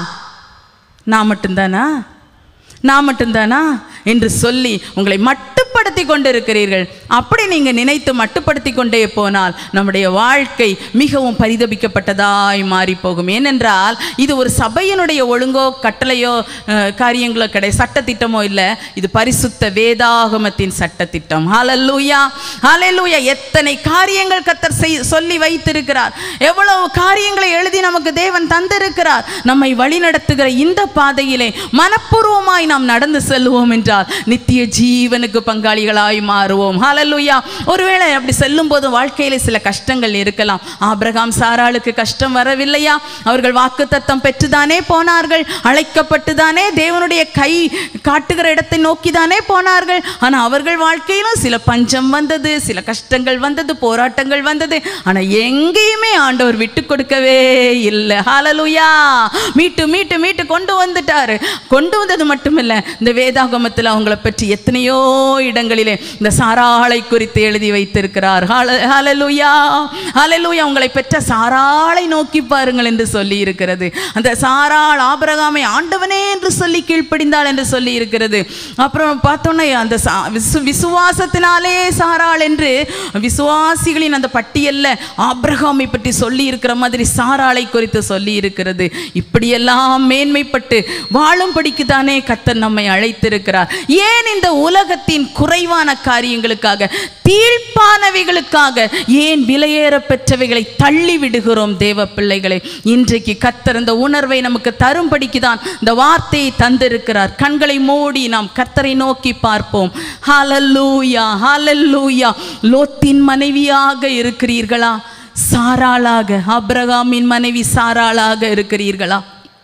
நான் மட்டும்தானா நான் மட்டும்தானா என்று சொல்லி உங்களை மட்டுப்படுத்தி கொண்டிருக்கிறீர்கள் அப்படி நீங்கள் நினைத்து மட்டுப்படுத்தி கொண்டே போனால் நம்முடைய வாழ்க்கை மிகவும் பரிதபிக்கப்பட்டதாய் மாறி போகும் ஏனென்றால் இது ஒரு சபையினுடைய ஒழுங்கோ கட்டளையோ அஹ், காரியங்களோ கிடையாது சட்டத்திட்டமோ இல்லை இது பரிசுத்த வேதாகமத்தின் சட்டத்திட்டம் ஹalleluya ஹalleluya எத்தனை காரியங்கள் கத்தர் செய் சொல்லி வைத்திருக்கிறார் எவ்வளவு காரியங்களை எழுதி நமக்கு தேவன் தந்திருக்கிறார் நம்மை வழிநடத்துகிற இந்த பாதையிலே மனப்பூர்வமாய் நாம் நடந்து செல்வோம் என்றால் நித்திய ஜீவனுக்கு பங்காளிகளாய் மாறுவோம் ஹalleluya ஒருவேளை அப்படி செல்லும் போது வாழ்க்கையில சில கஷ்டங்கள் இருக்கலாம் ஆபிரகாம் சாராளுக்கு கஷ்டம் வரவில்லையா அவர்கள் வாக்குத்தத்தம் பெற்றுதானே போனார்கள் அழைக்கப்பட்டுதானே தேவனுடைய கை காட்டுகிற இடத்தை நோக்கிதானே போனார்கள் ஆனா அவர்கள் வாழ்க்கையிலும் சில பஞ்சம் வந்தது சில கஷ்டங்கள் வந்தது போராட்டங்கள் வந்தது ஆனா எங்கேயுமே ஆண்டவர் விட்டு கொடுக்கவே இல்லை ஹalleluya மீட்டு மீட்டு மீட்டு கொண்டு வந்துட்டாரு கொண்டு வந்தது மட்டுமில்ல இந்த வேதாகமத்தில் அவங்கள பற்றி எத்தனையோ இடங்களிலே இந்த சாராளை குறித்து எழுதி வைத்திருக்கிறார் ஹால- ஹalleluya ஹalleluya உங்களை பெற்ற சாராளை நோக்கி பாருங்கள் என்று சொல்லி இருக்கிறது அந்த சாராள் ஆபிரகாமை ஆண்டவனே என்று சொல்லி கீழ்ப்படிந்தாள் என்று சொல்லி இருக்கிறது அப்புறம் பார்த்தோன்னே அந்த சா- விசு- விசுவாசத்தினாலே சாராள் என்று விசுவாசிகளின் அந்த பட்டியல்ல ஆபிரகாமை பற்றி சொல்லி இருக்கிற மாதிரி சாராளை குறித்து சொல்லி இருக்கிறது இப்படியெல்லாம் மேன்மைப்பட்டு வாழும்படிக்கு தானே கத்தர் நம்மை அழைத்திருக்கிறார் ஏன் இந்த உலகத்தின் குறைவான காரியங்களுக்காக தீழ்ப்பானவைகளுக்காக ஏன் விலையேற பெற்றவைகளை தள்ளி விடுகிறோம் தேவ பிள்ளைகளை இன்றைக்கு கத்தர் இந்த உணர்வை நமக்கு தரும்படிக்கு தான் இந்த வார்த்தையை தந்திருக்கிறார் கண்களை மூடி நாம் கர்த்தரை நோக்கி பார்ப்போம் ஹalleluya ஹalleluya லோத்தின் மனைவியாக இருக்கிறீர்களா சாராளாக ஆபிரகாமின் மனைவி சாராளாக இருக்கிறீர்களா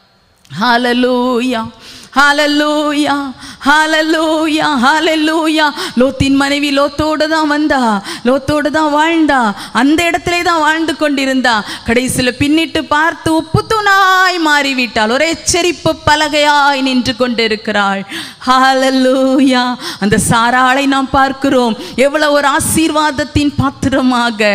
ஹalleluya ஹalleluya ஹalleluya ஹalleluya லோத்தின் மனைவி லோத்தோடு தான் வந்தா லோத்தோடு தான் வாழ்ந்தா அந்த இடத்திலே தான் வாழ்ந்து கொண்டிருந்தா கடைசியில் பின்னிட்டு பார்த்து உப்பு தூணாய் மாறிவிட்டாள் ஒரு எச்சரிப்பு பலகையாய் நின்று கொண்டிருக்கிறாள் ஹalleluya அந்த சாராளை நாம் பார்க்கிறோம் எவ்வளவு ஒரு ஆசீர்வாதத்தின் பாத்திரமாக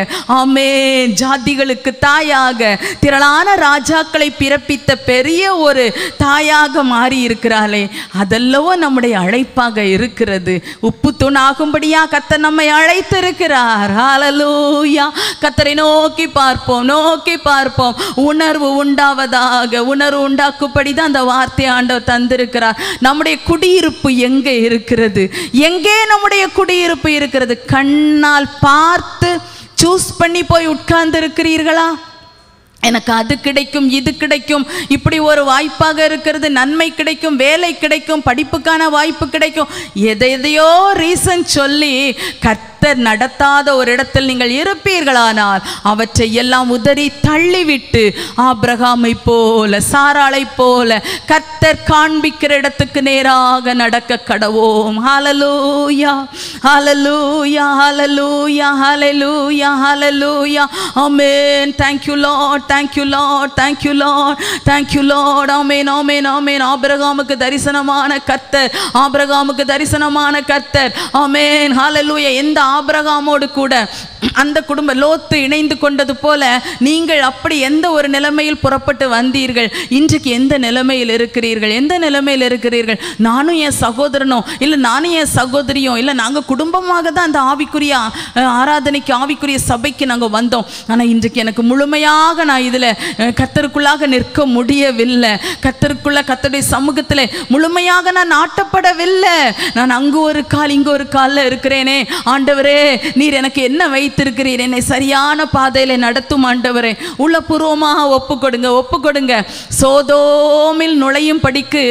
ஆமென் ஜாதிகளுக்கு தாயாக திரளான ராஜாக்களை பிறப்பித்த பெரிய ஒரு தாயாக மாறி இருக்கிறாளே அதல்லவோ நம்முடைய அழைப்பாக இருக்கிறது உப்பு தூணாகும்படியா கத்தர் நம்மை அழைத்திருக்கிறார் ஹalleluya கத்தரை நோக்கி பார்ப்போம் நோக்கி பார்ப்போம் உணர்வு உண்டாவதாக உணர்வு உண்டாக்கும்படி தான் அந்த வார்த்தை ஆண்டவர் தந்திருக்கிறார் நம்முடைய குடியிருப்பு எங்கே இருக்கிறது எங்கே நம்முடைய குடியிருப்பு இருக்கிறது கண்ணால் பார்த்து சூஸ் பண்ணி போய் உட்கார்ந்து இருக்கிறீர்களா எனக்கு அது கிடைக்கும் இது கிடைக்கும் இப்படி ஒரு வாய்ப்பாக இருக்கிறது நன்மை கிடைக்கும் வேலை கிடைக்கும் படிப்புக்கான வாய்ப்பு கிடைக்கும் எதை எதையோ ரீசன் சொல்லி கர்த்தர் நடத்தாத ஒரு இடத்தில் நீங்கள் இருப்பீர்களானால் அவற்றை எல்லாம் உதறி தள்ளிவிட்டு ஆபிரகாமை போல சாராளை போல கர்த்தர் காண்பிக்கிற இடத்துக்கு நேராக நடக்க கடவோம் ஹalleluya ஹalleluya ஹalleluya ஹalleluya ஹalleluya ஆமென் thank you lord thank you lord thank you lord thank you lord ஆமென் ஆமென் ஆமென் ஆபிரகாமுக்கு தரிசனமான கர்த்தர் ஆபிரகாமுக்கு தரிசனமான கர்த்தர் ஆமென் ஹalleluya எந்த ஆபிரகாமோடு கூட அந்த குடும்ப லோத்து இணைந்து கொண்டது போல நீங்கள் அப்படி எந்த ஒரு நிலைமையில் புறப்பட்டு வந்தீர்கள் இன்றைக்கு எந்த நிலைமையில் இருக்கிறீர்கள் எந்த நிலைமையில் இருக்கிறீர்கள் நானும் என் சகோதரனோ இல்லை நானும் என் சகோதரியும் இல்லை நாங்கள் குடும்பமாக தான் அந்த ஆவிக்குரிய அஹ், ஆராதனைக்கு ஆவிக்குரிய சபைக்கு நாங்கள் வந்தோம் ஆனால் இன்றைக்கு எனக்கு முழுமையாக நான் இதில் கத்தருக்குள்ளாக நிற்க முடியவில்லை கத்தருக்குள்ள கத்தருடைய சமூகத்தில் முழுமையாக நான் நாட்டப்படவில்லை நான் அங்கு ஒரு கால் இங்கு ஒரு காலில் இருக்கிறேனே ஆண்டவரே ஆண்டவரே நீர் எனக்கு என்ன வைத்திருக்கிறீர் என்னை சரியான பாதையில நடத்தும் ஆண்டவரே உள்ளபூர்வமாக ஒப்பு கொடுங்க ஒப்பு கொடுங்க சோதோமில் நுழையும் படிக்கு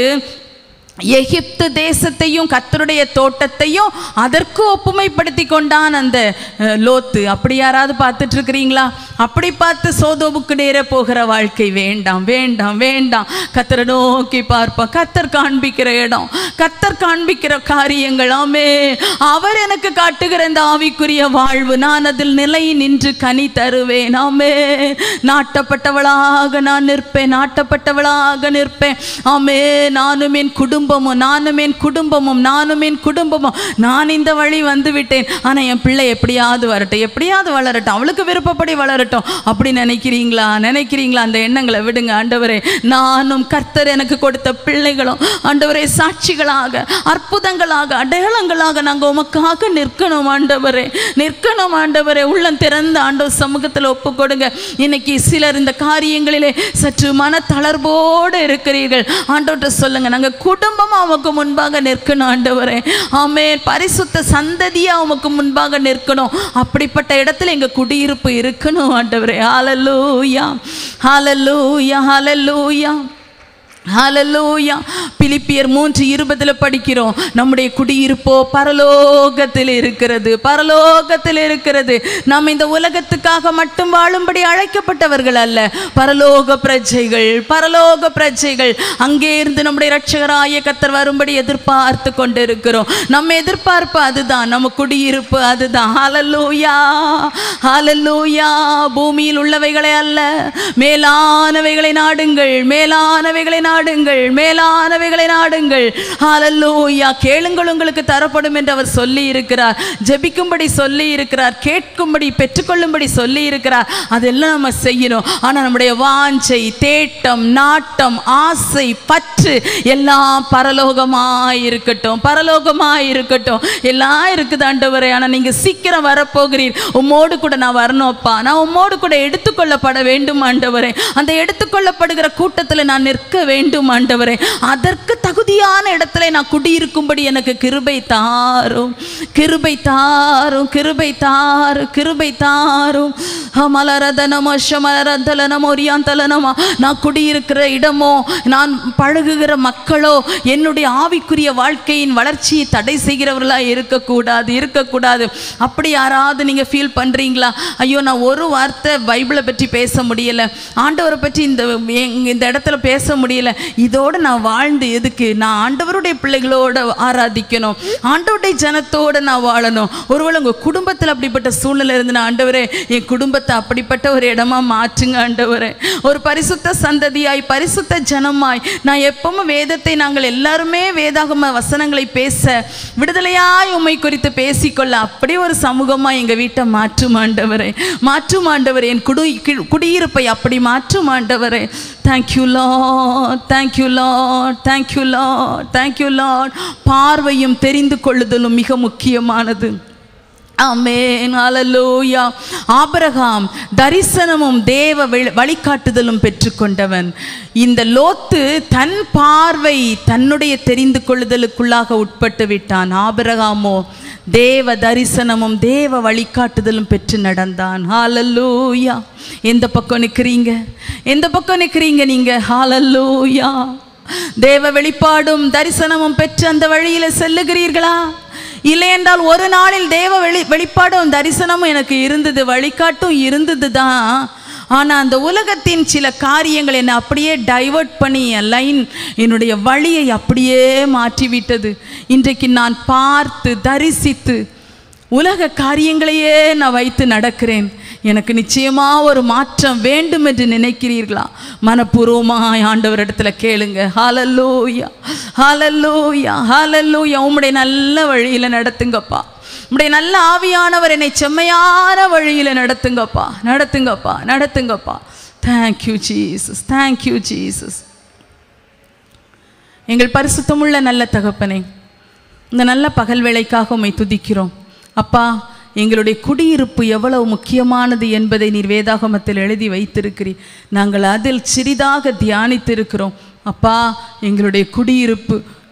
எகிப்து தேசத்தையும் கத்தருடைய தோட்டத்தையும் அதற்கு ஒப்புமைப்படுத்தி கொண்டான் அந்த அஹ், லோத்து அப்படி யாராவது பார்த்துட்டு இருக்கிறீங்களா அப்படி பார்த்து சோதோவுக்கு நேர போகிற வாழ்க்கை வேண்டாம் வேண்டாம் வேண்டாம் கத்தரை நோக்கி பார்ப்போம் கத்தர் காண்பிக்கிற இடம் கத்தர் காண்பிக்கிற காரியங்கள் ஆமே அவர் எனக்கு காட்டுகிற இந்த ஆவிக்குரிய வாழ்வு நான் அதில் நிலை நின்று கனி தருவேன் ஆமே நாட்டப்பட்டவளாக நான் நிற்பேன் நாட்டப்பட்டவளாக நிற்பேன் ஆமே நானும் என் குடும்பமும் நானும் என் குடும்பமும் நானும் என் குடும்பமும் நான் இந்த வழி வந்து விட்டேன் ஆனால் என் பிள்ளை எப்படியாவது வரட்டும் எப்படியாவது வளரட்டும் அவளுக்கு விருப்பப்படி வளரட்டும் அப்படி நினைக்கிறீங்களா நினைக்கிறீங்களா அந்த எண்ணங்களை விடுங்க ஆண்டவரே நானும் கர்த்தர் எனக்கு கொடுத்த பிள்ளைகளும் ஆண்டவரே சாட்சிகளாக அற்புதங்களாக அடையாளங்களாக நாங்கள் உமக்காக நிற்கணும் ஆண்டவரே நிற்கணும் ஆண்டவரே உள்ளம் திறந்த ஆண்டவர் சமூகத்தில் ஒப்பு கொடுங்க இன்னைக்கு சிலர் இந்த காரியங்களிலே சற்று மன தளர்வோடு இருக்கிறீர்கள் ஆண்டவர்கிட்ட சொல்லுங்க நாங்கள் குடும்பமாக உமக்கு முன்பாக நிற்கணும் ஆண்டவரே ஆமே பரிசுத்த சந்ததியா உமக்கு முன்பாக நிற்கணும் அப்படிப்பட்ட இடத்துல எங்க குடியிருப்பு இருக்கணும் ஆண்டவரே ஹalleluya ஹalleluya ஹalleluya ஹalleluya பிலிப்பியர் மூன்று இருபதுல படிக்கிறோம் நம்முடைய குடியிருப்போ பரலோகத்தில் இருக்கிறது பரலோகத்தில் இருக்கிறது நாம் இந்த உலகத்துக்காக மட்டும் வாழும்படி அழைக்கப்பட்டவர்கள் அல்ல பரலோக பிரஜைகள் பரலோக பிரஜைகள் அங்கே இருந்து நம்முடைய இரட்சகராய கத்தர் வரும்படி எதிர்பார்த்து கொண்டிருக்கிறோம் நம்ம எதிர்பார்ப்பு அதுதான் நம்ம குடியிருப்பு அதுதான் ஹalleluya ஹalleluya பூமியில் உள்ளவைகளை அல்ல மேலானவைகளை நாடுங்கள் மேலானவைகளை நாடுங்கள் மேலானவைகளை நாடுங்கள் ஹalleluya கேளுங்கள் உங்களுக்கு தரப்படும் என்று அவர் சொல்லி இருக்கிறார் ஜெபிக்கும்படி சொல்லி இருக்கிறார் கேட்கும்படி பெற்றுக்கொள்ளும்படி சொல்லி இருக்கிறார் அதெல்லாம் நம்ம செய்யணும் ஆனா நம்முடைய வாஞ்சை தேட்டம் நாட்டம் ஆசை பற்று எல்லாம் பரலோகமாய் இருக்கட்டும் பரலோகமாய் இருக்கட்டும் எல்லாம் இருக்குது ஆண்டவரே ஆனா நீங்க சீக்கிரம் வரப்போகிறீர் உம்மோடு கூட நான் வரணும்ப்பா நான் உம்மோடு கூட எடுத்துக்கொள்ளப்பட வேண்டும் ஆண்டவரே அந்த எடுத்துக்கொள்ளப்படுகிற கூட்டத்தில் நான் நிற்க வேண்டும் ஆண்டவரே அதற்கு தகுதியான இடத்துல நான் குடியிருக்கும்படி எனக்கு கிருபை தாரும் கிருபை தாரும் கிருபை தாரும் கிருபை தாரும் மலரதனமோ ஷமலரதலனமோ ரியாந்தலனமா நான் குடியிருக்கிற இடமோ நான் பழகுகிற மக்களோ என்னுடைய ஆவிக்குரிய வாழ்க்கையின் வளர்ச்சியை தடை செய்கிறவர்களாக இருக்கக்கூடாது இருக்கக்கூடாது அப்படி யாராவது நீங்கள் ஃபீல் பண்ணுறீங்களா ஐயோ நான் ஒரு வார்த்தை பைபிளை பற்றி பேச முடியலை ஆண்டவரை பற்றி இந்த எங்க- இந்த இடத்துல பேச முடியல இதோடு நான் வாழ்ந்து எதுக்கு நான் ஆண்டவருடைய பிள்ளைகளோட ஆராதிக்கணும் ஆண்டவருடைய ஜனத்தோடு நான் வாழணும் ஒருவேளை உங்கள் குடும்பத்தில் அப்படிப்பட்ட சூழ்நிலை இருந்து நான் ஆண்டவரே என் குடும்பத்தை அப்படிப்பட்ட ஒரு இடமா மாற்றுங்க ஆண்டவரே ஒரு பரிசுத்த சந்ததியாய் பரிசுத்த ஜனமாய் நான் எப்பவும் வேதத்தை நாங்கள் எல்லாருமே வேதாகம வசனங்களை பேச விடுதலையாய் உம்மை குறித்து பேசிக்கொள்ள அப்படி ஒரு சமூகமாக எங்கள் வீட்டை மாற்றும் ஆண்டவரே மாற்றும் ஆண்டவரே என் குடி கி- குடியிருப்பை அப்படி மாற்றும் ஆண்டவரே thank you Lord thank you Lord thank you Lord thank you Lord பார்வையும் தெரிந்து கொள்ளுதலும் மிக முக்கியமானது ஆமென் ஹalleluya ஆபிரகாம் தரிசனமும் தேவ வெளி- வழிகாட்டுதலும் பெற்றுக்கொண்டவன் இந்த லோத்து தன் பார்வை தன்னுடைய தெரிந்து கொள்ளுதலுக்குள்ளாக உட்பட்டு விட்டான் ஆபிரகாமோ தேவ தரிசனமும் தேவ வழிகாட்டுதலும் பெற்று நடந்தான் ஹalleluya எந்த பக்கம் நிற்கிறீங்க எந்த பக்கம் நிற்கிறீங்க நீங்க ஹalleluya தேவ வெளிப்பாடும் தரிசனமும் பெற்று அந்த வழியில செல்லுகிறீர்களா இல்லை என்றால் ஒரு நாளில் தேவ வெளி வெளிப்பாடும் தரிசனமும் எனக்கு இருந்தது வழிகாட்டும் இருந்தது தான் ஆனால் அந்த உலகத்தின் சில காரியங்கள் என்னை அப்படியே டைவர்ட் பண்ணி என் லைன் என்னுடைய வழியை அப்படியே மாற்றிவிட்டது இன்றைக்கு நான் பார்த்து தரிசித்து உலக காரியங்களையே நான் வைத்து நடக்கிறேன் எனக்கு நிச்சயமா ஒரு மாற்றம் வேண்டும் என்று நினைக்கிறீர்களா மனப்பூர்வமாய் ஆண்டவரிடத்துல கேளுங்க ஹalleluya ஹalleluya ஹalleluya உம்முடைய நல்ல வழியில நடத்துங்கப்பா உம்முடைய நல்ல ஆவியானவர் என்னை செம்மையான வழியில நடத்துங்கப்பா நடத்துங்கப்பா நடத்துங்கப்பா தேங்க்யூ ஜீசஸ் தேங்க்யூ ஜீசஸ் எங்கள் பரிசுத்தமுள்ள நல்ல தகப்பனே இந்த நல்ல பகல் வேளைக்காக உம்மை துதிக்கிறோம் அப்பா எங்களுடைய குடியிருப்பு எவ்வளவு முக்கியமானது என்பதை நீர் வேதாகமத்தில் எழுதி வைத்திருக்கிறீர் நாங்கள் அதில் சிறிதாக தியானித்திருக்கிறோம் அப்பா எங்களுடைய குடியிருப்பு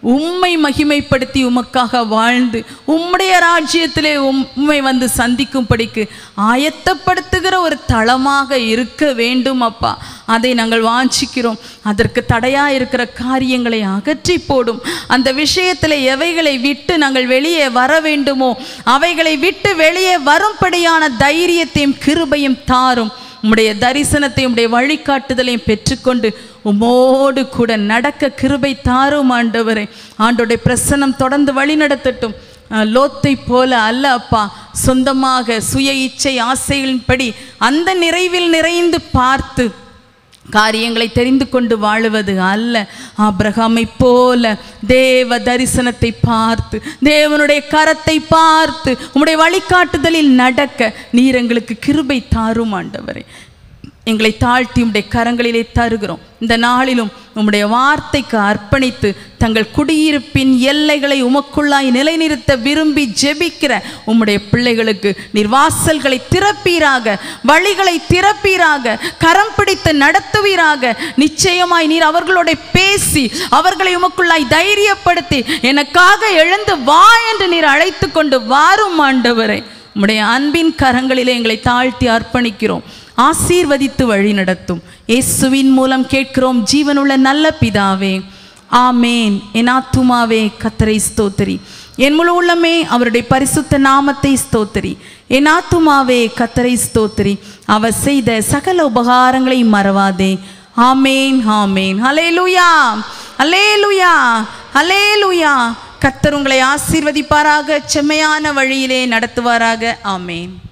உம்மை மகிமைப்படுத்தி உமக்காக வாழ்ந்து உம்முடைய ராஜ்யத்திலே உம்- உம்மை வந்து சந்திக்கும்படிக்கு ஆயத்தப்படுத்துகிற ஒரு தளமாக இருக்க வேண்டும் அப்பா அதை நாங்கள் வாஞ்சிக்கிறோம் அதற்கு தடையா இருக்கிற காரியங்களை அகற்றி போடும் அந்த விஷயத்தில் எவைகளை விட்டு நாங்கள் வெளியே வர வேண்டுமோ அவைகளை விட்டு வெளியே வரும்படியான தைரியத்தையும் கிருபையும் தாரும் உம்முடைய தரிசனத்தை உம்முடைய வழிகாட்டுதலையும் பெற்றுக்கொண்டு உமோடு கூட நடக்க கிருபை தாரும் ஆண்டவரே ஆண்டோடைய பிரசனம் தொடர்ந்து வழி நடத்தட்டும் அஹ், லோத்தை போல அல்ல அப்பா சொந்தமாக சுய இச்சை ஆசைகளின்படி அந்த நிறைவில் நிறைந்து பார்த்து காரியங்களை தெரிந்து கொண்டு வாழுவது அல்ல ஆபிரகாமை போல தேவ தரிசனத்தை பார்த்து தேவனுடைய கரத்தை பார்த்து உம்முடைய வழிகாட்டுதலில் நடக்க நீர் எங்களுக்கு கிருபை தாரும் ஆண்டவரே எங்களை தாழ்த்தி உம்முடைய கரங்களிலே தருகிறோம் இந்த நாளிலும் உம்முடைய வார்த்தைக்கு அர்ப்பணித்து தங்கள் குடியிருப்பின் எல்லைகளை உமக்குள்ளாய் நிலைநிறுத்த விரும்பி ஜெபிக்கிற உம்முடைய பிள்ளைகளுக்கு நீர் வாசல்களை திறப்பீராக வழிகளை திறப்பீராக கரம் பிடித்து நடத்துவீராக நிச்சயமாய் நீர் அவர்களோட பேசி அவர்களை உமக்குள்ளாய் தைரியப்படுத்தி எனக்காக எழுந்து வா என்று நீர் அழைத்து கொண்டு வாரும் ஆண்டவரை உம்முடைய அன்பின் கரங்களிலே எங்களை தாழ்த்தி அர்ப்பணிக்கிறோம் ஆசீர்வதித்து வழி நடத்தும் இயேசுவின் மூலம் கேட்கிறோம் ஜீவனுள்ள நல்ல பிதாவே ஆமேன் என் ஆத்துமாவே கத்தரை ஸ்தோத்திரி என் முழு உள்ளமே அவருடைய பரிசுத்த நாமத்தை ஸ்தோத்திரி என் ஆத்துமாவே கத்தரை ஸ்தோத்திரி அவர் செய்த சகல உபகாரங்களை மறவாதே ஆமேன் ஆமேன் ஹலேலுயா ஹலேலுயா ஹலேலுயா கத்தர் உங்களை ஆசீர்வதிப்பாராக செம்மையான வழியிலே நடத்துவாராக ஆமேன்